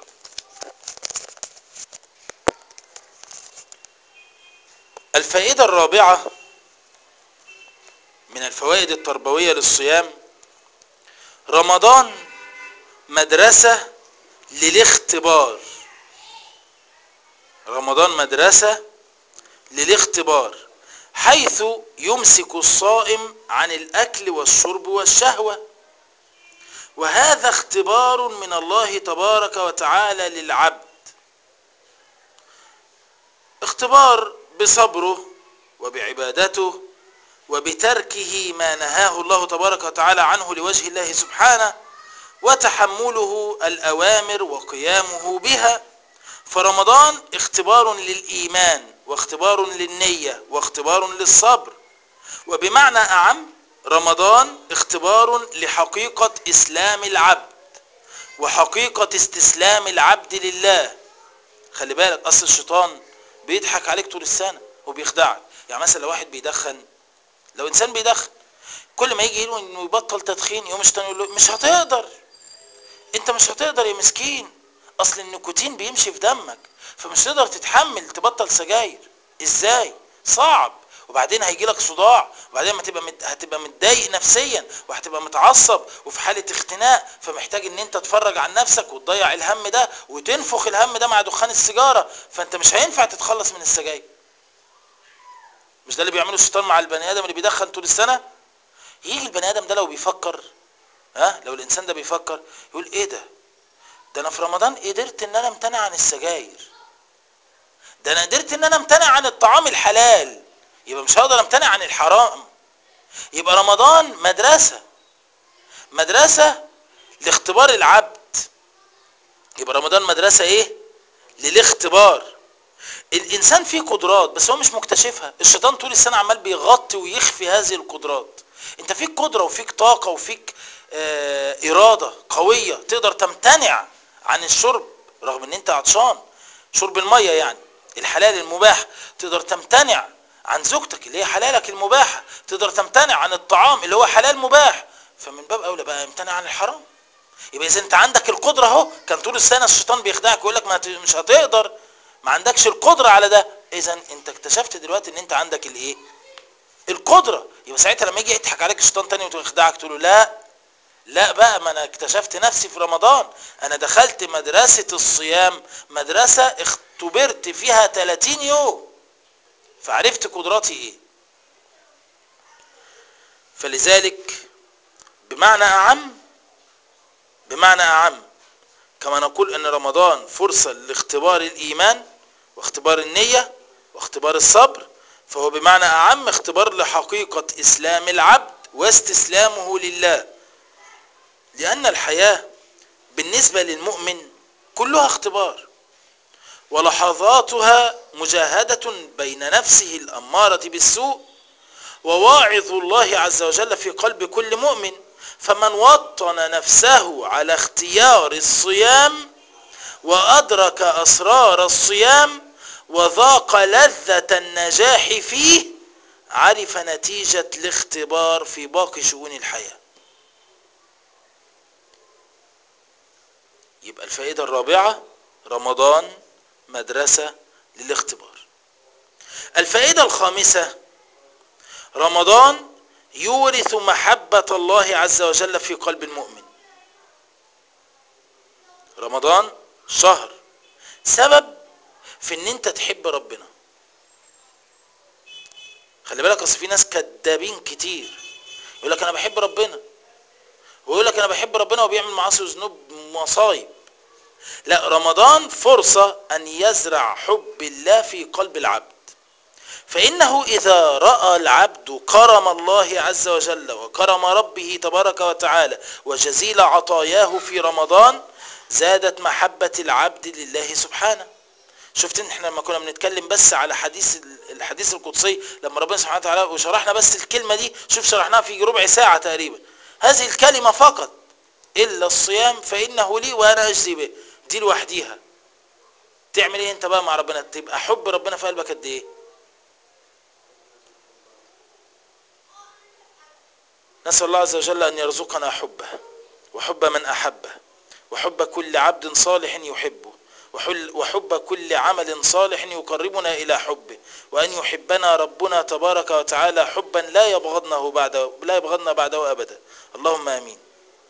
الفائدة الرابعة من الفوائد التربوية للصيام رمضان مدرسة للاختبار رمضان مدرسة للاختبار حيث يمسك الصائم عن الأكل والشرب والشهوة وهذا اختبار من الله تبارك وتعالى للعبد اختبار بصبره وبعبادته وبتركه ما نهاه الله تبارك وتعالى عنه لوجه الله سبحانه وتحمله الأوامر وقيامه بها فرمضان اختبار للإيمان واختبار للنية واختبار للصبر وبمعنى أعم رمضان اختبار لحقيقة إسلام العبد وحقيقة استسلام العبد لله خلي بالك أصل الشيطان بيضحك عليك طول السنة وبيخدعك يعني مثلا لو واحد بيدخن لو إنسان بيدخن كل ما يجي يقول إنه يبطل تدخين يوم الشيطان يقول له مش هتقدر أنت مش هتقدر يا مسكين أصل النيكوتين بيمشي في دمك فمش تقدر تتحمل تبطل سجاير إزاي صعب وبعدين هيجي لك صداع وبعدين ما تبقى مت... هتبقى متضايق نفسيا وهتبقى متعصب وفي حاله اختناق فمحتاج ان انت تفرج عن نفسك وتضيع الهم ده وتنفخ الهم ده مع دخان السيجاره فانت مش هينفع تتخلص من السجاير مش ده اللي بيعمله الشيطان مع البني ادم اللي بيدخن طول السنه يجي البني ادم ده لو بيفكر ها لو الانسان ده بيفكر يقول ايه ده ده انا في رمضان قدرت ان انا امتنع عن السجاير ده انا قدرت ان انا امتنع عن الطعام الحلال يبقى مش هقدر امتنع عن الحرام يبقى رمضان مدرسة مدرسة لاختبار العبد يبقى رمضان مدرسة ايه للاختبار الانسان فيه قدرات بس هو مش مكتشفها الشيطان طول السنة عمال بيغطي ويخفي هذه القدرات انت فيك قدرة وفيك طاقة وفيك آه ارادة قوية تقدر تمتنع عن الشرب رغم ان انت عطشان شرب المية يعني الحلال المباح تقدر تمتنع عن زوجتك اللي هي حلالك المباحة تقدر تمتنع عن الطعام اللي هو حلال مباح فمن باب اولى بقى امتنع عن الحرام يبقى اذا انت عندك القدرة اهو كان طول السنة الشيطان بيخدعك ويقول لك ما ت- مش هتقدر ما عندكش القدرة على ده اذا انت اكتشفت دلوقتي ان انت عندك الايه القدرة يبقى ساعتها لما يجي يضحك عليك الشيطان تاني ويخدعك تقول له لا لا بقى ما انا اكتشفت نفسي في رمضان انا دخلت مدرسة الصيام مدرسة اختبرت فيها 30 يوم فعرفت قدراتي ايه فلذلك بمعنى اعم بمعنى اعم كما نقول ان رمضان فرصة لاختبار الايمان واختبار النية واختبار الصبر فهو بمعنى اعم اختبار لحقيقة اسلام العبد واستسلامه لله لان الحياة بالنسبة للمؤمن كلها اختبار ولحظاتها مجاهدة بين نفسه الأمارة بالسوء وواعظ الله عز وجل في قلب كل مؤمن فمن وطن نفسه على اختيار الصيام وأدرك أسرار الصيام وذاق لذة النجاح فيه عرف نتيجة الاختبار في باقي شؤون الحياة يبقى الفائدة الرابعة رمضان مدرسة للاختبار الفائدة الخامسة رمضان يورث محبة الله عز وجل في قلب المؤمن رمضان شهر سبب في ان انت تحب ربنا خلي بالك اصل في ناس كدابين كتير يقول لك انا بحب ربنا ويقول لك انا بحب ربنا وبيعمل معاصي وذنوب مصايب لا رمضان فرصة ان يزرع حب الله في قلب العبد فإنه إذا رأى العبد كرم الله عز وجل وكرم ربه تبارك وتعالى وجزيل عطاياه في رمضان زادت محبة العبد لله سبحانه شفت ان احنا لما كنا بنتكلم بس على حديث الحديث القدسي لما ربنا سبحانه وتعالى وشرحنا بس الكلمة دي شوف شرحناها في ربع ساعة تقريبا هذه الكلمة فقط إلا الصيام فإنه لي وأنا أجزي به دي لوحديها تعمل ايه انت بقى مع ربنا تبقى حب ربنا في قلبك قد ايه نسأل الله عز وجل أن يرزقنا حبه وحب من أحبه وحب كل عبد صالح يحبه وحب كل عمل صالح يقربنا إلى حبه وأن يحبنا ربنا تبارك وتعالى حبا لا يبغضنه بعد لا يبغضنا بعده أبدا اللهم آمين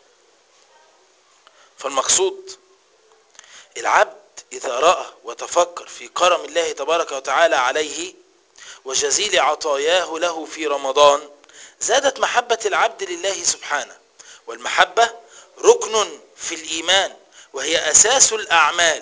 فالمقصود العبد إذا رأى وتفكر في كرم الله تبارك وتعالى عليه وجزيل عطاياه له في رمضان زادت محبة العبد لله سبحانه والمحبة ركن في الإيمان وهي أساس الأعمال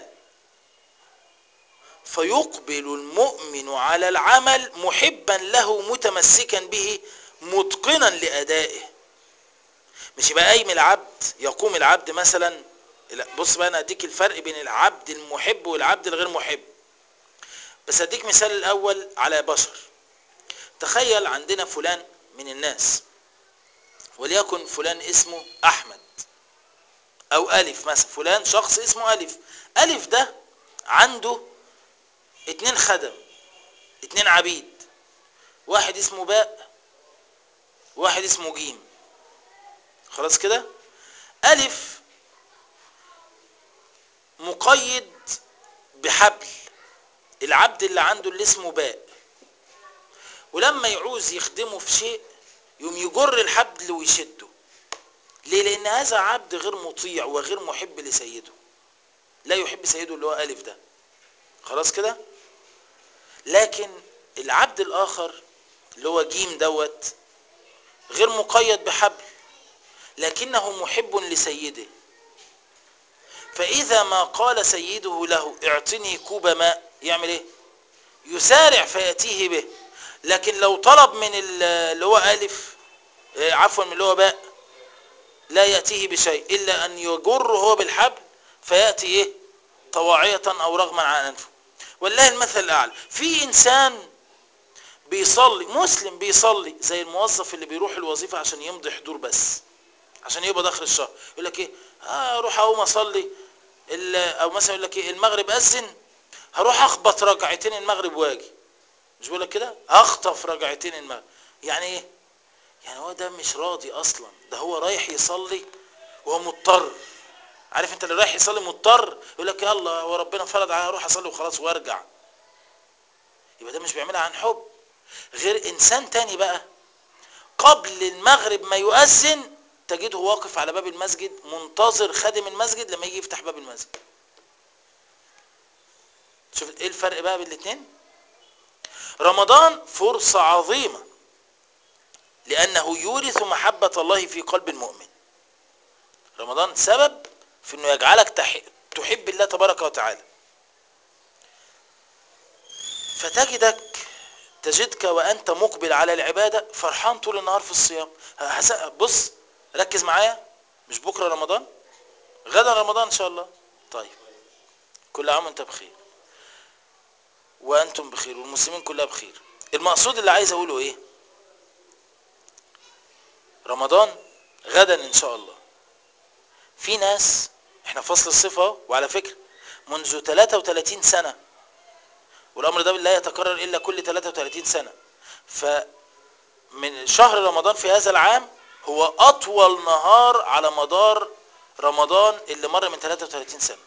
فيقبل المؤمن على العمل محبا له متمسكا به متقنا لأدائه مش يبقى قايم العبد يقوم العبد مثلا لا بص بقى انا اديك الفرق بين العبد المحب والعبد الغير محب بس اديك مثال الاول على بشر تخيل عندنا فلان من الناس وليكن فلان اسمه احمد او الف مثلا فلان شخص اسمه الف الف ده عنده اتنين خدم اتنين عبيد واحد اسمه باء واحد اسمه جيم خلاص كده الف مقيد بحبل العبد اللي عنده اللي اسمه باء ولما يعوز يخدمه في شيء يوم يجر الحبل ويشده ليه لان هذا عبد غير مطيع وغير محب لسيده لا يحب سيده اللي هو الف ده خلاص كده لكن العبد الاخر اللي هو جيم دوت غير مقيد بحبل لكنه محب لسيده فإذا ما قال سيده له اعطني كوب ماء يعمل ايه يسارع فيأتيه به لكن لو طلب من اللي هو ألف عفوا من اللي هو باء لا يأتيه بشيء إلا أن يجر هو بالحبل فيأتي ايه طواعية أو رغما عن أنفه والله المثل الأعلى في إنسان بيصلي مسلم بيصلي زي الموظف اللي بيروح الوظيفة عشان يمضي حضور بس عشان يبقى داخل الشهر يقول لك ايه آه اروح اقوم اصلي او مثلا يقول لك ايه المغرب اذن هروح اخبط ركعتين المغرب واجي مش بقول لك كده اخطف ركعتين المغرب يعني ايه يعني هو ده مش راضي اصلا ده هو رايح يصلي وهو مضطر عارف انت اللي رايح يصلي مضطر يقول لك يلا هو ربنا فرض عليا اروح اصلي وخلاص وارجع يبقى ده مش بيعملها عن حب غير انسان تاني بقى قبل المغرب ما يؤذن تجده واقف على باب المسجد منتظر خادم المسجد لما يجي يفتح باب المسجد شوف ايه الفرق بقى بين الاثنين رمضان فرصة عظيمة لأنه يورث محبة الله في قلب المؤمن رمضان سبب في أنه يجعلك تحب الله تبارك وتعالى فتجدك تجدك وأنت مقبل على العبادة فرحان طول النهار في الصيام هس- بص ركز معايا مش بكرة رمضان غدا رمضان إن شاء الله طيب كل عام وانت بخير وأنتم بخير والمسلمين كلها بخير المقصود اللي عايز أقوله إيه رمضان غدا إن شاء الله في ناس احنا في فصل الصيف اهو وعلى فكرة منذ 33 سنة والامر ده لا يتكرر الا كل 33 سنة فمن شهر رمضان في هذا العام هو اطول نهار على مدار رمضان اللي مر من 33 سنة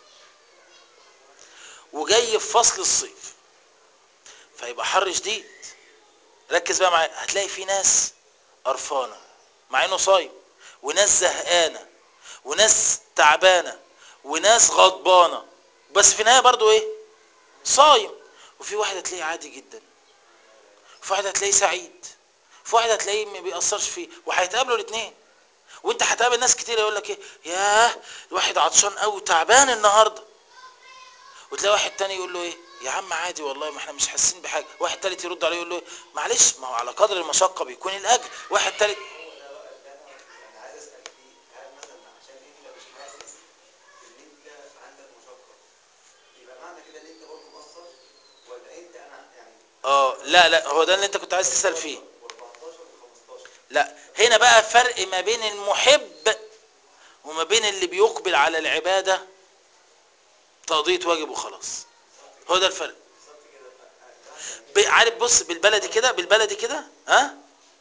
وجاي في فصل الصيف فيبقى حر شديد ركز بقى معايا هتلاقي في ناس قرفانه مع انه صايم وناس زهقانه وناس تعبانه وناس غضبانه بس في النهايه برضو ايه صايم وفي واحد هتلاقيه عادي جدا وفي واحد هتلاقيه سعيد في واحد هتلاقيه ما بيأثرش فيه وهيتقابلوا الاثنين وانت هتقابل ناس كتير يقول لك ايه ياه الواحد عطشان قوي تعبان النهارده وتلاقي واحد تاني يقول له ايه يا عم عادي والله ما احنا مش حاسين بحاجه واحد تالت يرد عليه يقول له إيه؟ معلش ما هو على قدر المشقه بيكون الاجر واحد تالت هو ده بقى اللي انا يعني عايز اسال فيه هل مثلا عشان انت مش حاسس ان انت عندك مشقه يبقى معنى كده ان انت برضه مقصر ولا انت انا يعني اه لا لا هو ده اللي انت كنت عايز تسال فيه و14 و15 لا هنا بقى فرق ما بين المحب وما بين اللي بيقبل على العباده تقضيه واجب وخلاص هو ده الفرق بالظبط كده ف- يعني ب- عارف بص بالبلدي كده بالبلدي كده ها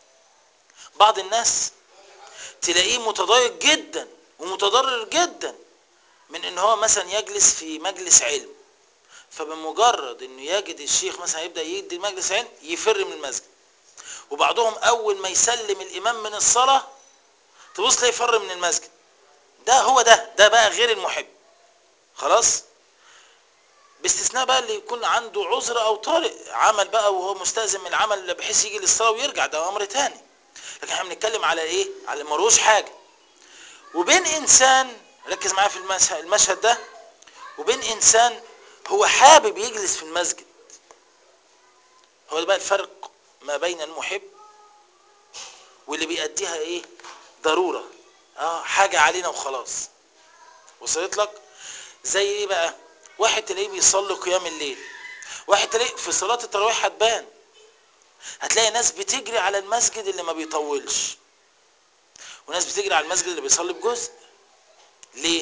بعض الناس تلاقيه متضايق جدا ومتضرر جدا من ان هو مثلا يجلس في مجلس علم فبمجرد انه يجد الشيخ مثلا يبدا يدي مجلس علم يفر من المسجد وبعضهم اول ما يسلم الامام من الصلاه تبص تلاقيه يفر من المسجد ده هو ده ده بقى غير المحب خلاص باستثناء بقى اللي يكون عنده عذر او طارئ عمل بقى وهو مستأذن من العمل بحيث يجي للصلاه ويرجع ده امر تاني لكن احنا بنتكلم على ايه على اللي ملوش حاجه وبين انسان ركز معايا في المشهد, المشهد ده وبين انسان هو حابب يجلس في المسجد هو ده بقى الفرق ما بين المحب واللي بيأديها ايه ضرورة اه حاجة علينا وخلاص وصلت لك زي ايه بقى واحد تلاقيه بيصلي قيام الليل واحد تلاقيه في صلاة التراويح هتبان هتلاقي ناس بتجري على المسجد اللي ما بيطولش وناس بتجري على المسجد اللي بيصلي بجزء ليه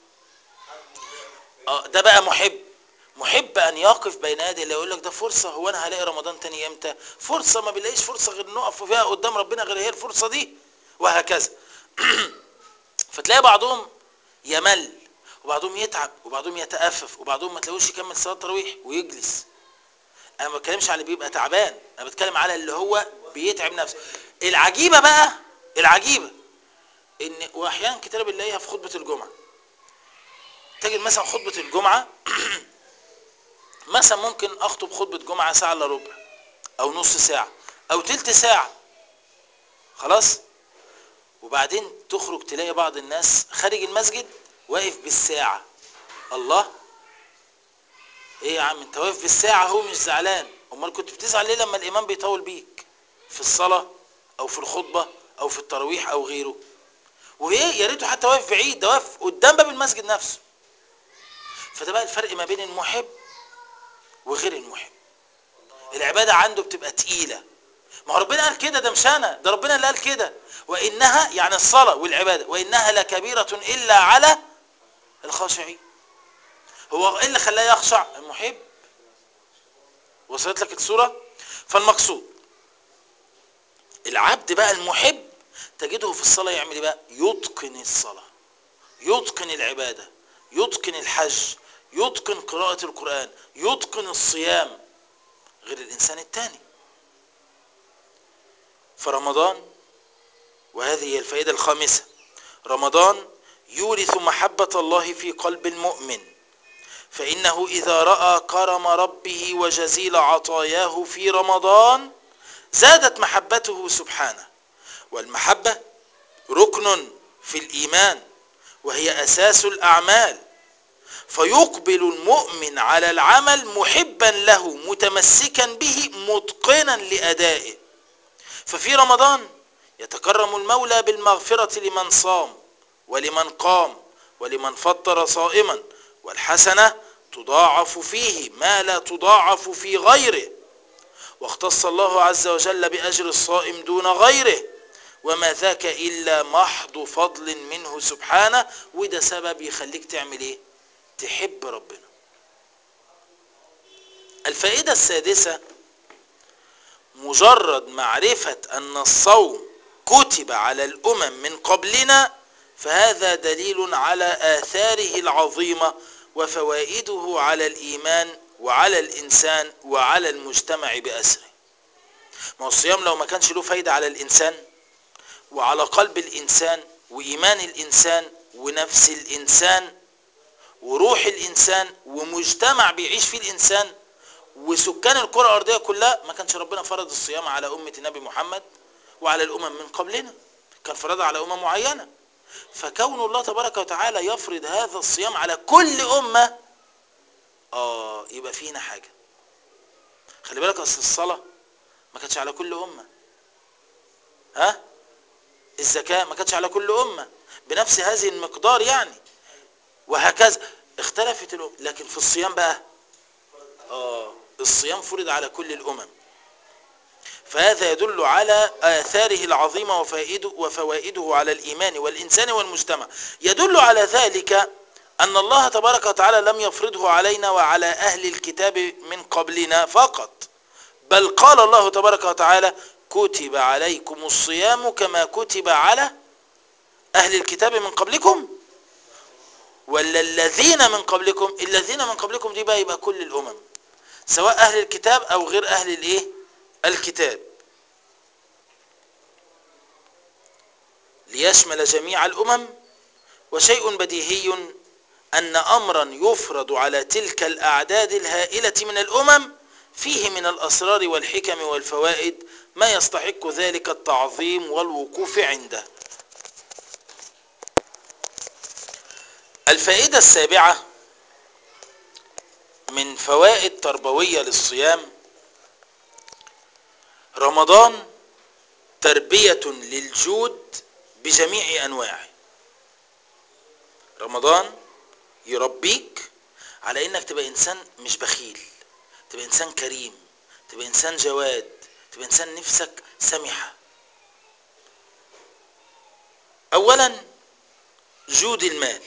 اه ده بقى محب محب ان يقف بين يدي الله يقول لك ده فرصه هو انا هلاقي رمضان تاني امتى فرصه ما بنلاقيش فرصه غير نقف فيها قدام ربنا غير هي الفرصه دي وهكذا فتلاقي بعضهم يمل وبعضهم يتعب وبعضهم يتأفف وبعضهم ما تلاقوش يكمل صلاه التراويح ويجلس انا ما بتكلمش على اللي بيبقى تعبان انا بتكلم على اللي هو بيتعب نفسه العجيبه بقى العجيبه ان واحيانا كتير بنلاقيها في خطبه الجمعه تجد مثلا خطبه الجمعه مثلا ممكن اخطب خطبه جمعه ساعه الا ربع او نص ساعه او تلت ساعه خلاص وبعدين تخرج تلاقي بعض الناس خارج المسجد واقف بالساعه الله ايه يا عم انت واقف بالساعه هو مش زعلان امال كنت بتزعل ليه لما الامام بيطول بيك في الصلاه او في الخطبه او في التراويح او غيره وايه يا ريته حتى واقف بعيد ده واقف قدام باب المسجد نفسه فده بقى الفرق ما بين المحب وغير المحب العباده عنده بتبقى تقيله ما هو ربنا قال كده ده مش انا ده ربنا اللي قال كده وانها يعني الصلاه والعباده وانها لكبيره الا على الخاشعين هو ايه اللي خلاه يخشع المحب وصلت لك الصوره فالمقصود العبد بقى المحب تجده في الصلاه يعمل ايه بقى يتقن الصلاه يتقن العباده يتقن الحج يتقن قراءه القران يتقن الصيام غير الانسان التاني فرمضان وهذه هي الفائده الخامسه رمضان يورث محبه الله في قلب المؤمن فانه اذا راى كرم ربه وجزيل عطاياه في رمضان زادت محبته سبحانه والمحبه ركن في الايمان وهي اساس الاعمال فيقبل المؤمن على العمل محبا له متمسكا به متقنا لأدائه ففي رمضان يتكرم المولى بالمغفرة لمن صام ولمن قام ولمن فطر صائما والحسنة تضاعف فيه ما لا تضاعف في غيره واختص الله عز وجل بأجر الصائم دون غيره وما ذاك إلا محض فضل منه سبحانه وده سبب يخليك تعمل ايه تحب ربنا الفائدة السادسة مجرد معرفة أن الصوم كتب على الأمم من قبلنا فهذا دليل على آثاره العظيمة وفوائده على الإيمان وعلى الإنسان وعلى المجتمع بأسره ما هو الصيام لو ما كانش له فايدة على الإنسان وعلى قلب الإنسان وإيمان الإنسان ونفس الإنسان وروح الإنسان ومجتمع بيعيش فيه الإنسان وسكان الكرة الأرضية كلها ما كانش ربنا فرض الصيام على أمة النبي محمد وعلى الأمم من قبلنا كان فرضها على أمة معينة فكون الله تبارك وتعالى يفرض هذا الصيام على كل أمة آه يبقى فينا حاجة خلي بالك أصل الصلاة ما كانتش على كل أمة ها الزكاة ما كانتش على كل أمة بنفس هذه المقدار يعني وهكذا اختلفت الأمة لكن في الصيام بقى آه الصيام فرض على كل الأمم فهذا يدل على آثاره العظيمة وفائده, وفوائده على الإيمان والإنسان والمجتمع يدل على ذلك أن الله تبارك وتعالى لم يفرضه علينا وعلى أهل الكتاب من قبلنا فقط بل قال الله تبارك وتعالى كتب عليكم الصيام كما كتب على أهل الكتاب من قبلكم ولا الذين من قبلكم الذين من قبلكم دي بقى يبقى كل الأمم سواء أهل الكتاب أو غير أهل الإيه الكتاب ليشمل جميع الأمم وشيء بديهي أن أمرا يفرض على تلك الأعداد الهائلة من الأمم فيه من الأسرار والحكم والفوائد ما يستحق ذلك التعظيم والوقوف عنده الفائدة السابعة من فوائد تربوية للصيام رمضان تربية للجود بجميع أنواعه رمضان يربيك على انك تبقى انسان مش بخيل تبقى انسان كريم تبقى انسان جواد تبقى انسان نفسك سمحة اولا جود المال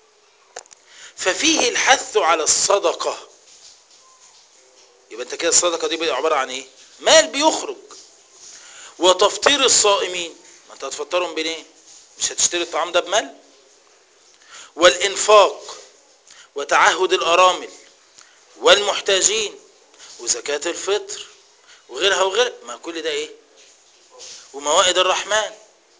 ففيه الحث على الصدقة يبقى انت كده الصدقة دي بقى عبارة عن ايه مال بيخرج وتفطير الصائمين ما انت هتفطرهم بايه مش هتشتري الطعام ده بمال والإنفاق وتعهد الأرامل والمحتاجين وزكاة الفطر وغيرها وغيرها ما كل ده إيه وموائد الرحمن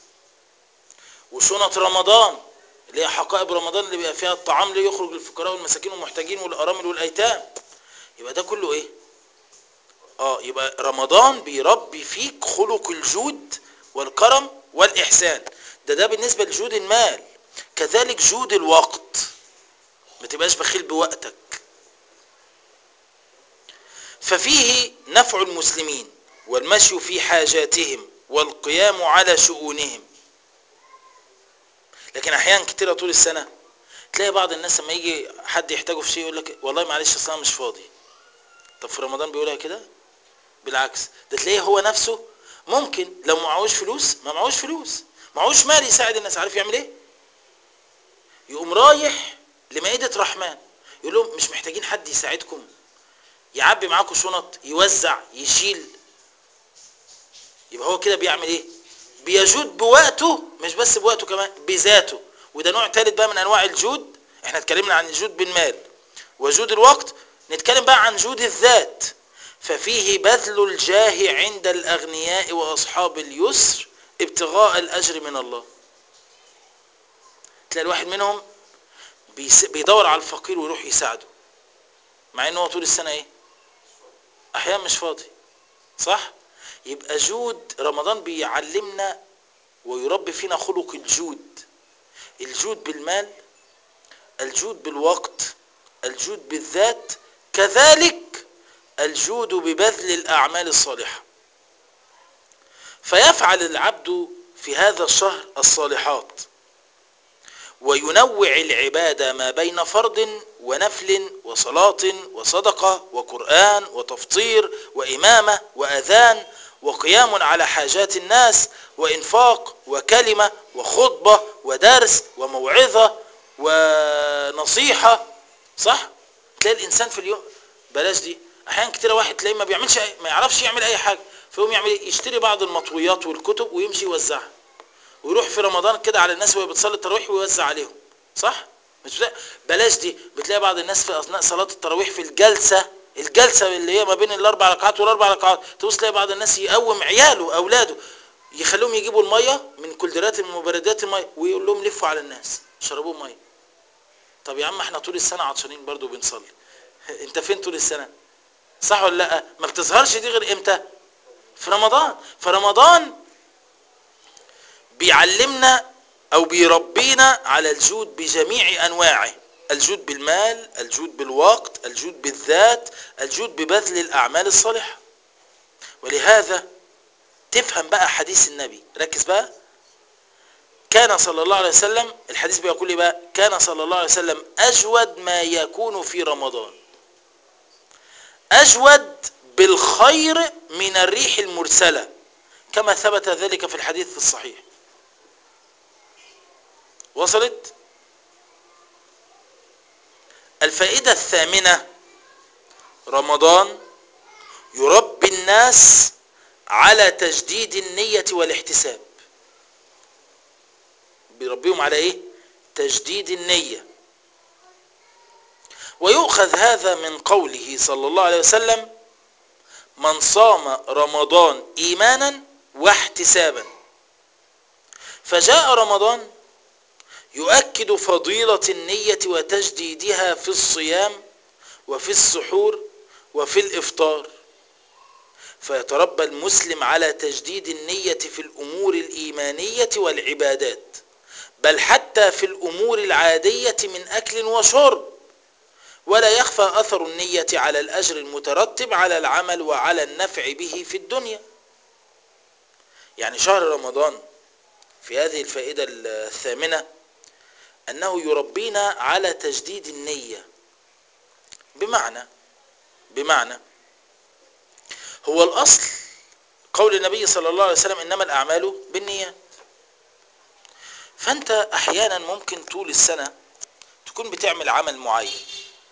وشنط رمضان اللي هي حقائب رمضان اللي بيبقى فيها الطعام اللي يخرج للفقراء والمساكين والمحتاجين والأرامل والأيتام يبقى ده كله إيه آه يبقى رمضان بيربي فيك خلق الجود والكرم والإحسان ده ده بالنسبة لجود المال كذلك جود الوقت ما تبقاش بخيل بوقتك ففيه نفع المسلمين والمشي في حاجاتهم والقيام على شؤونهم لكن احيانا كتيرة طول السنة تلاقي بعض الناس لما يجي حد يحتاجه في شيء يقول لك والله معلش اصل انا مش فاضي طب في رمضان بيقولها كده بالعكس ده تلاقيه هو نفسه ممكن لو معهوش فلوس ما معهوش فلوس معهوش مال يساعد الناس عارف يعمل ايه يقوم رايح لمائدة رحمن يقول لهم مش محتاجين حد يساعدكم يعبي معاكم شنط يوزع يشيل يبقى هو كده بيعمل ايه بيجود بوقته مش بس بوقته كمان بذاته وده نوع ثالث بقى من انواع الجود احنا اتكلمنا عن الجود بالمال وجود الوقت نتكلم بقى عن جود الذات ففيه بذل الجاه عند الاغنياء واصحاب اليسر ابتغاء الاجر من الله تلاقي الواحد منهم بيدور على الفقير ويروح يساعده مع انه هو طول السنة ايه احيانا مش فاضي صح يبقى جود رمضان بيعلمنا ويربي فينا خلق الجود الجود بالمال الجود بالوقت الجود بالذات كذلك الجود ببذل الأعمال الصالحة فيفعل العبد في هذا الشهر الصالحات وينوع العبادة ما بين فرض ونفل وصلاة وصدقة وقرآن وتفطير وإمامة وأذان وقيام على حاجات الناس وإنفاق وكلمة وخطبة ودرس وموعظة ونصيحة صح؟ تلاقي الإنسان في اليوم بلاش دي أحيانا كتير واحد تلاقيه ما بيعملش أي... ما يعرفش يعمل أي حاجة فيقوم يعمل إيه؟ يشتري بعض المطويات والكتب ويمشي يوزعها ويروح في رمضان كده على الناس وهي بتصلي التراويح ويوزع عليهم صح مش بتلاقي بلاش دي بتلاقي بعض الناس في اثناء صلاه التراويح في الجلسه الجلسه اللي هي ما بين الاربع ركعات والاربع ركعات تبص تلاقي بعض الناس يقوم عياله اولاده يخلوهم يجيبوا الميه من كولدرات المبردات الميه ويقول لهم لفوا على الناس شربوا ميه طب يا عم احنا طول السنه عطشانين برضو بنصلي انت فين طول السنه صح ولا لا ما بتظهرش دي غير امتى في رمضان فرمضان بيعلمنا او بيربينا على الجود بجميع انواعه الجود بالمال الجود بالوقت الجود بالذات الجود ببذل الاعمال الصالحه ولهذا تفهم بقى حديث النبي ركز بقى كان صلى الله عليه وسلم الحديث بيقول لي بقى كان صلى الله عليه وسلم اجود ما يكون في رمضان اجود بالخير من الريح المرسله كما ثبت ذلك في الحديث الصحيح وصلت الفائدة الثامنة رمضان يربي الناس على تجديد النية والاحتساب بيربيهم على ايه تجديد النية ويؤخذ هذا من قوله صلى الله عليه وسلم من صام رمضان ايمانا واحتسابا فجاء رمضان يؤكد فضيلة النية وتجديدها في الصيام وفي السحور وفي الإفطار فيتربى المسلم على تجديد النية في الأمور الإيمانية والعبادات بل حتى في الأمور العادية من أكل وشرب ولا يخفى أثر النية على الأجر المترتب على العمل وعلى النفع به في الدنيا يعني شهر رمضان في هذه الفائدة الثامنة أنه يربينا على تجديد النية بمعنى بمعنى هو الأصل قول النبي صلى الله عليه وسلم إنما الأعمال بالنيات فأنت أحيانا ممكن طول السنة تكون بتعمل عمل معين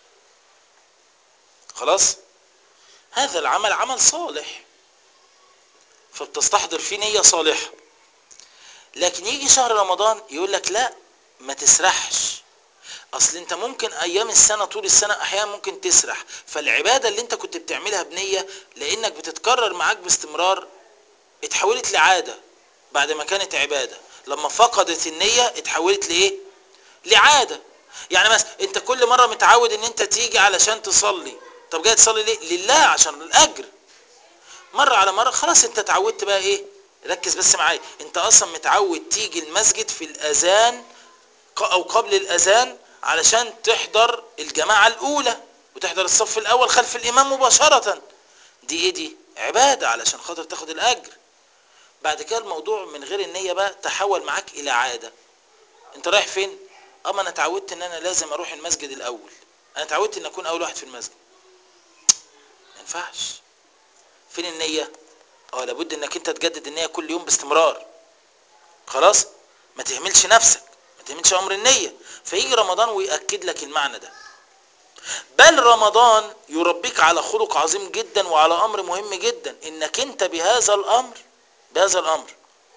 خلاص هذا العمل عمل صالح فبتستحضر فيه نية صالحة لكن يجي شهر رمضان يقول لك لا ما تسرحش اصل انت ممكن ايام السنه طول السنه احيانا ممكن تسرح فالعباده اللي انت كنت بتعملها بنيه لانك بتتكرر معاك باستمرار اتحولت لعاده بعد ما كانت عباده لما فقدت النيه اتحولت لايه لعاده يعني مثلا انت كل مره متعود ان انت تيجي علشان تصلي طب جاي تصلي ليه لله عشان الاجر مره على مره خلاص انت اتعودت بقى ايه ركز بس معايا انت اصلا متعود تيجي المسجد في الاذان او قبل الاذان علشان تحضر الجماعة الاولى وتحضر الصف الاول خلف الامام مباشرة دي ايه دي عبادة علشان خاطر تاخد الاجر بعد كده الموضوع من غير النية بقى تحول معاك الى عادة انت رايح فين اما انا اتعودت ان انا لازم اروح المسجد الاول انا اتعودت ان اكون اول واحد في المسجد ما ينفعش فين النية اه لابد انك انت تجدد النية كل يوم باستمرار خلاص ما تهملش نفسك ما تهملش امر النية فيجي رمضان ويأكد لك المعنى ده بل رمضان يربيك على خلق عظيم جدا وعلى امر مهم جدا انك انت بهذا الامر بهذا الامر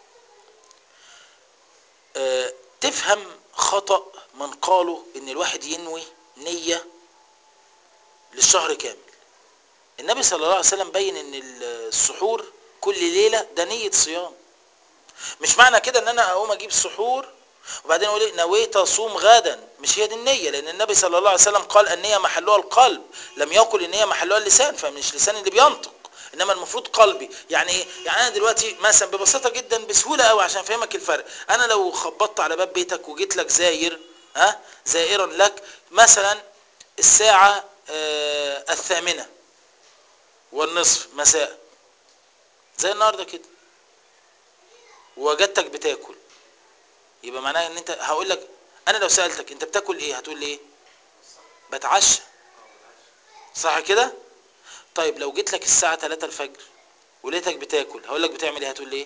اه تفهم خطأ من قالوا ان الواحد ينوي نية للشهر كامل النبي صلى الله عليه وسلم بين ان السحور كل ليلة ده نية صيام مش معنى كده ان انا اقوم اجيب سحور وبعدين اقول ايه نويت اصوم غدا مش هي دي النيه لان النبي صلى الله عليه وسلم قال النيه محلها القلب لم يقل النيه محلها اللسان فمش لسان اللي بينطق انما المفروض قلبي يعني ايه يعني انا دلوقتي مثلا ببساطه جدا بسهوله قوي عشان افهمك الفرق انا لو خبطت على باب بيتك وجيت لك زاير ها زائرا لك مثلا الساعة آه، الثامنة والنصف مساء زي النهارده كده ووجدتك بتاكل يبقى معناها ان انت هقول لك انا لو سالتك انت بتاكل ايه هتقول لي ايه بتعشى صح كده طيب لو جيت لك الساعه 3 الفجر ولقيتك بتاكل هقول لك بتعمل ايه هتقول لي ايه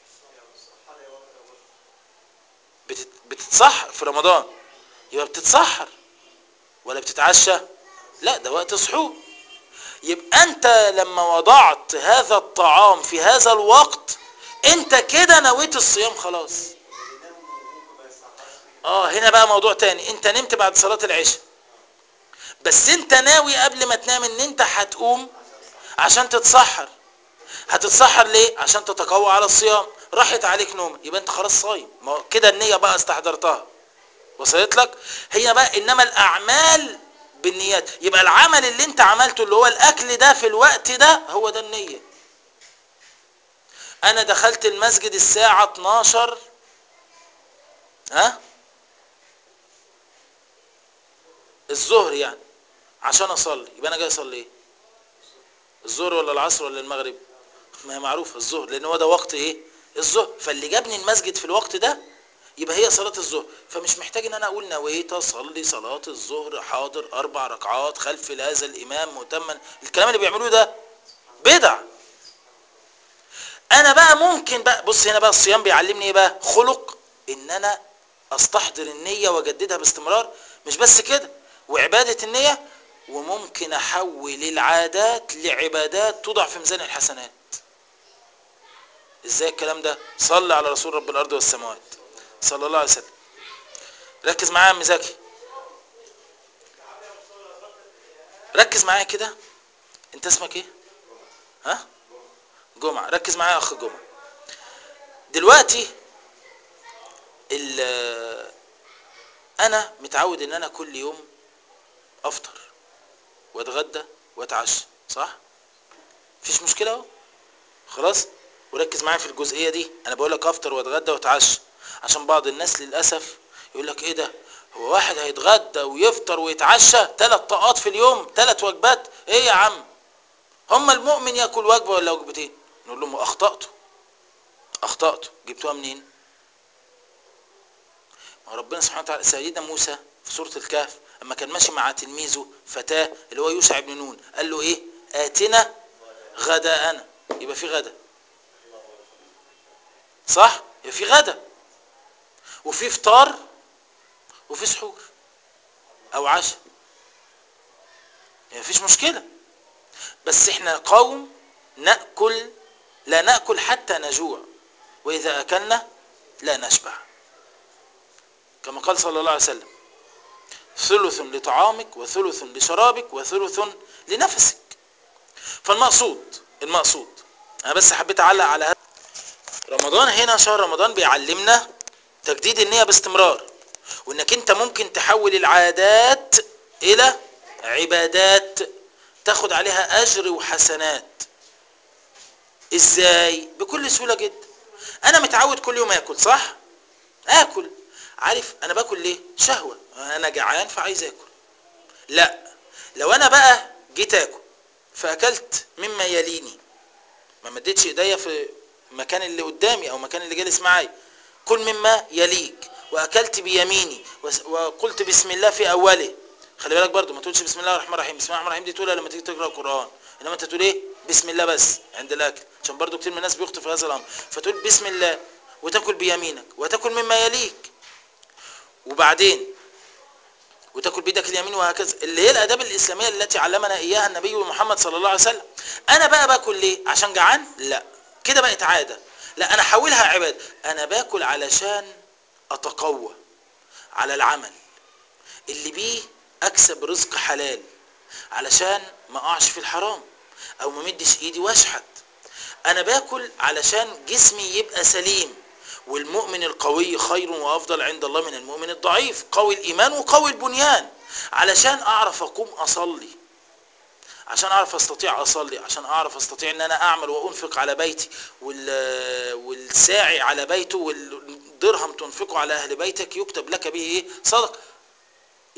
بتت... بتتسحر في رمضان يبقى بتتسحر ولا بتتعشى لا ده وقت سحور يبقى انت لما وضعت هذا الطعام في هذا الوقت انت كده نويت الصيام خلاص بينام وممكن ما يستحقش اه هنا بقى موضوع تاني انت نمت بعد صلاة العشاء بس انت ناوي قبل ما تنام ان انت هتقوم عشان تتسحر هتتسحر ليه عشان تتقوى على الصيام راحت عليك نوم يبقى انت خلاص صايم ما هو كده النية بقى استحضرتها وصلت لك هي بقى انما الاعمال بالنيات يبقى العمل اللي انت عملته اللي هو الاكل ده في الوقت ده هو ده النية انا دخلت المسجد الساعة 12 ها الظهر يعني عشان اصلي يبقى انا جاي اصلي ايه الظهر ولا العصر ولا المغرب ما هي معروفه الظهر لان هو ده وقت ايه الظهر فاللي جابني المسجد في الوقت ده يبقى هي صلاه الظهر فمش محتاج ان انا اقول نويت اصلي صلاه الظهر حاضر اربع ركعات خلف هذا الامام مؤتمن الكلام اللي بيعملوه ده بدع انا بقى ممكن بقى بص هنا بقى الصيام بيعلمني ايه بقى خلق ان انا استحضر النيه واجددها باستمرار مش بس كده وعباده النيه وممكن احول العادات لعبادات توضع في ميزان الحسنات ازاي الكلام ده صلى على رسول رب الارض والسماوات صلى الله عليه وسلم ركز معايا يا عم زكي ركز معايا كده انت اسمك ايه ها جمعة ركز معايا يا اخ جمعة دلوقتي ال- انا متعود ان انا كل يوم افطر واتغدى واتعشى صح مفيش مشكله اهو خلاص وركز معايا في الجزئيه دي انا بقول لك افطر واتغدى واتعشى عشان بعض الناس للاسف يقول لك ايه ده هو واحد هيتغدى ويفطر ويتعشى ثلاث طاقات في اليوم ثلاث وجبات ايه يا عم هم المؤمن ياكل وجبه ولا وجبتين نقول لهم اخطاتوا اخطاتوا جبتوها منين ما ربنا سبحانه وتعالى سيدنا موسى في سورة الكهف اما كان ماشي مع تلميذه فتاه اللي هو يوشع بن نون قال له ايه اتنا غداءنا يبقى في غدا صح يبقى في غدا وفي فطار وفي سحور او عشاء يعني مفيش مشكلة بس احنا قوم نأكل لا نأكل حتى نجوع وإذا أكلنا لا نشبع كما قال صلى الله عليه وسلم ثلث لطعامك وثلث لشرابك وثلث لنفسك فالمقصود المقصود انا بس حبيت اعلق على هذا رمضان هنا شهر رمضان بيعلمنا تجديد النية باستمرار وانك انت ممكن تحول العادات الى عبادات تاخد عليها اجر وحسنات ازاي بكل سهولة جدا انا متعود كل يوم اكل صح اكل عارف انا باكل ليه شهوة انا جعان فعايز اكل لا لو انا بقى جيت اكل فاكلت مما يليني ما مديتش ايديا في المكان اللي قدامي او مكان اللي جالس معايا كل مما يليك واكلت بيميني وس- وقلت بسم الله في اوله خلي بالك برضو ما تقولش بسم الله الرحمن الرحيم بسم الله الرحمن الرحيم دي تقولها لما تيجي تقرا القران انما انت تقول ايه بسم الله بس عند الاكل عشان برضو كتير من الناس بيخطئ في هذا الامر فتقول بسم الله وتاكل بيمينك وتاكل مما يليك وبعدين وتاكل بيدك اليمين وهكذا اللي هي الاداب الاسلاميه التي علمنا اياها النبي محمد صلى الله عليه وسلم انا بقى باكل ليه عشان جعان لا كده بقت عاده لا انا احولها عباده انا باكل علشان اتقوى على العمل اللي بيه اكسب رزق حلال علشان ما اقعش في الحرام او ما مدش ايدي واشحت انا باكل علشان جسمي يبقى سليم والمؤمن القوي خير وافضل عند الله من المؤمن الضعيف قوي الايمان وقوي البنيان علشان اعرف اقوم اصلي عشان اعرف استطيع اصلي عشان اعرف استطيع ان انا اعمل وانفق على بيتي وال والساعي على بيته والدرهم تنفقه على اهل بيتك يكتب لك به ايه صدق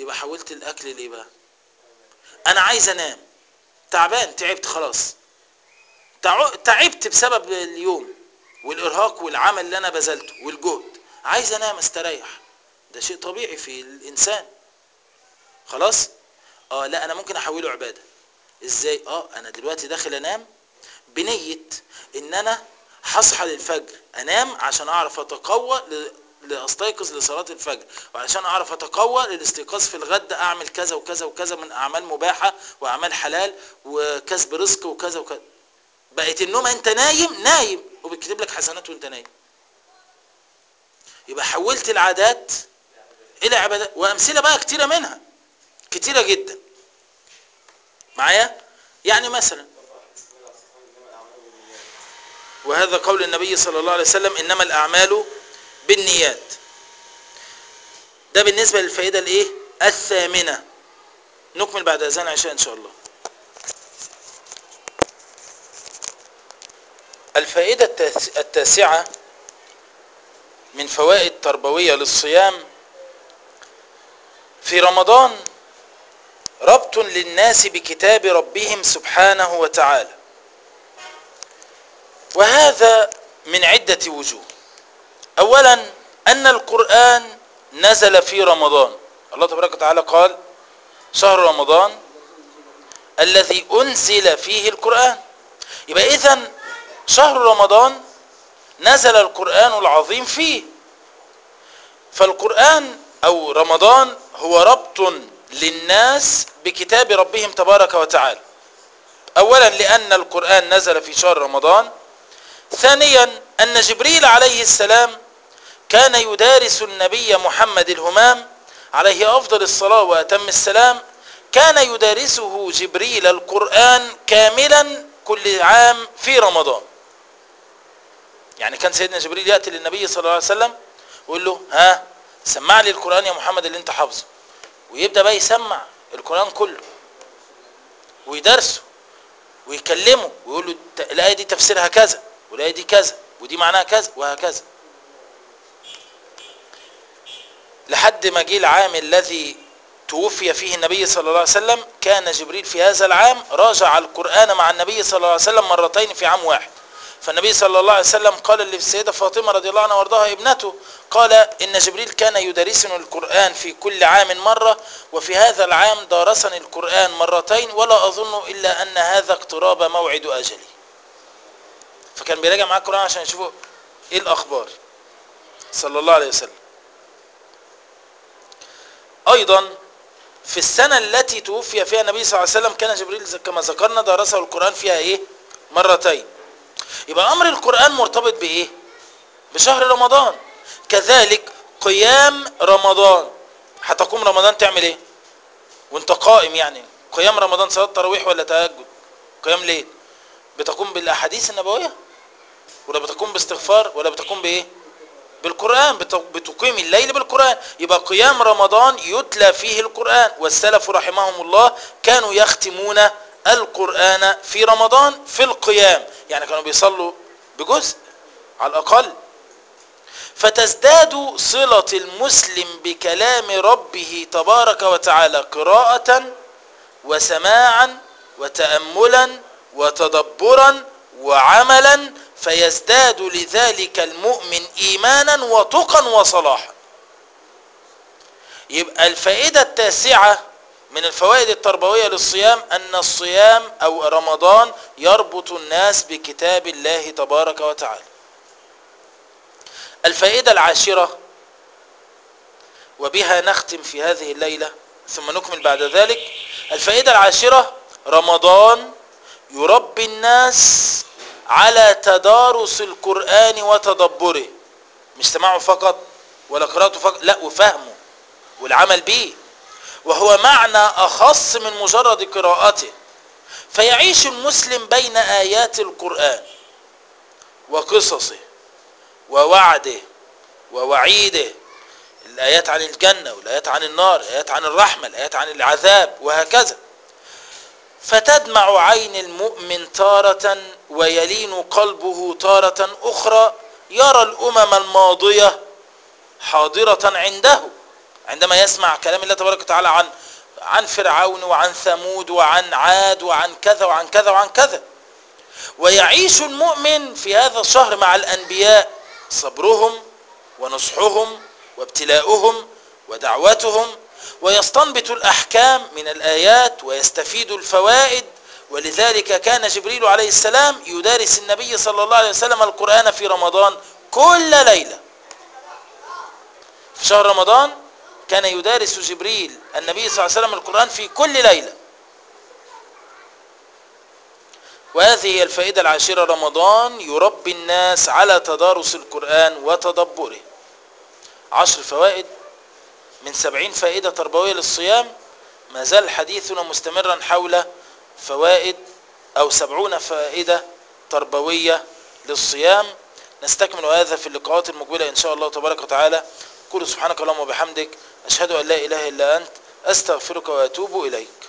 يبقى حولت الاكل ليه بقى انا عايز انام تعبان تعبت خلاص تع- تعبت بسبب اليوم والارهاق والعمل اللي انا بذلته والجهد عايز انام استريح ده شيء طبيعي في الانسان خلاص اه لا انا ممكن احوله عباده ازاي اه انا دلوقتي داخل انام بنيه ان انا هصحى للفجر انام عشان اعرف اتقوى ل- لاستيقظ لصلاه الفجر وعشان اعرف اتقوى للاستيقاظ في الغد اعمل كذا وكذا وكذا من اعمال مباحه واعمال حلال وكسب رزق وكذا وكذا بقت النوم انت نايم نايم وبيكتب لك حسنات وانت نايم يبقى حولت العادات الى عبادات وامثله بقى كتيره منها كتيره جدا معايا يعني مثلا وهذا قول النبي صلى الله عليه وسلم انما الاعمال بالنيات ده بالنسبه للفائده الايه الثامنه نكمل بعد اذان العشاء ان شاء الله الفائده التاس- التاسعه من فوائد تربويه للصيام في رمضان ربط للناس بكتاب ربهم سبحانه وتعالى وهذا من عدة وجوه أولا أن القرآن نزل في رمضان الله تبارك وتعالى قال شهر رمضان الذي أنزل فيه القرآن يبقى إذن شهر رمضان نزل القرآن العظيم فيه فالقرآن أو رمضان هو ربط للناس بكتاب ربهم تبارك وتعالى أولا لأن القرآن نزل في شهر رمضان ثانيا أن جبريل عليه السلام كان يدارس النبي محمد الهمام عليه أفضل الصلاة وأتم السلام كان يدارسه جبريل القرآن كاملا كل عام في رمضان يعني كان سيدنا جبريل يأتي للنبي صلى الله عليه وسلم ويقول له ها سمع لي القرآن يا محمد اللي انت حافظه ويبدأ بقى يسمع القرآن كله ويدرسه ويكلمه ويقول له الت- الآية دي تفسيرها كذا والآية دي كذا ودي معناها كذا وهكذا لحد ما جه العام الذي توفي فيه النبي صلى الله عليه وسلم كان جبريل في هذا العام راجع القرآن مع النبي صلى الله عليه وسلم مرتين في عام واحد فالنبي صلى الله عليه وسلم قال للسيدة فاطمة رضي الله عنها وارضاها ابنته قال إن جبريل كان يدرسني القرآن في كل عام مرة وفي هذا العام دارسني القرآن مرتين ولا أظن إلا أن هذا اقتراب موعد أجلي فكان بيراجع معاه القرآن عشان يشوفوا إيه الأخبار صلى الله عليه وسلم أيضا في السنة التي توفي فيها النبي صلى الله عليه وسلم كان جبريل كما ذكرنا درسه القرآن فيها إيه مرتين يبقى أمر القرآن مرتبط بإيه بشهر رمضان كذلك قيام رمضان هتقوم رمضان تعمل ايه وانت قائم يعني قيام رمضان صلاة تراويح ولا تهجد قيام ليل بتقوم بالاحاديث النبوية ولا بتقوم باستغفار ولا بتقوم بايه بالقرآن بت- بتقيم الليل بالقرآن يبقى قيام رمضان يتلى فيه القرآن والسلف رحمهم الله كانوا يختمون القرآن في رمضان في القيام يعني كانوا بيصلوا بجزء على الأقل فتزداد صلة المسلم بكلام ربه تبارك وتعالى قراءة وسماعا وتأملا وتدبرا وعملا فيزداد لذلك المؤمن إيمانا وتقا وصلاحا يبقى الفائدة التاسعة من الفوائد التربوية للصيام أن الصيام أو رمضان يربط الناس بكتاب الله تبارك وتعالى الفائدة العاشرة وبها نختم في هذه الليلة ثم نكمل بعد ذلك الفائدة العاشرة رمضان يربي الناس على تدارس القرآن وتدبره مش سماعه فقط ولا قراءته فقط لا وفهمه والعمل به وهو معنى أخص من مجرد قراءته فيعيش المسلم بين آيات القرآن وقصصه ووعده ووعيده الآيات عن الجنة والآيات عن النار الآيات عن الرحمة الآيات عن العذاب وهكذا فتدمع عين المؤمن تارة ويلين قلبه تارة أخرى يرى الأمم الماضية حاضرة عنده عندما يسمع كلام الله تبارك وتعالى عن عن فرعون وعن ثمود وعن عاد وعن كذا وعن كذا وعن كذا ويعيش المؤمن في هذا الشهر مع الأنبياء صبرهم ونصحهم وابتلاؤهم ودعوتهم ويستنبط الأحكام من الآيات ويستفيد الفوائد ولذلك كان جبريل عليه السلام يدارس النبي صلى الله عليه وسلم القرآن في رمضان كل ليلة في شهر رمضان كان يدارس جبريل النبي صلى الله عليه وسلم القرآن في كل ليلة وهذه هي الفائدة العاشرة رمضان يربي الناس على تدارس القرآن وتدبره عشر فوائد من سبعين فائدة تربوية للصيام ما زال حديثنا مستمرا حول فوائد أو سبعون فائدة تربوية للصيام نستكمل هذا في اللقاءات المقبلة إن شاء الله تبارك وتعالى قل سبحانك اللهم وبحمدك أشهد أن لا إله إلا أنت أستغفرك وأتوب إليك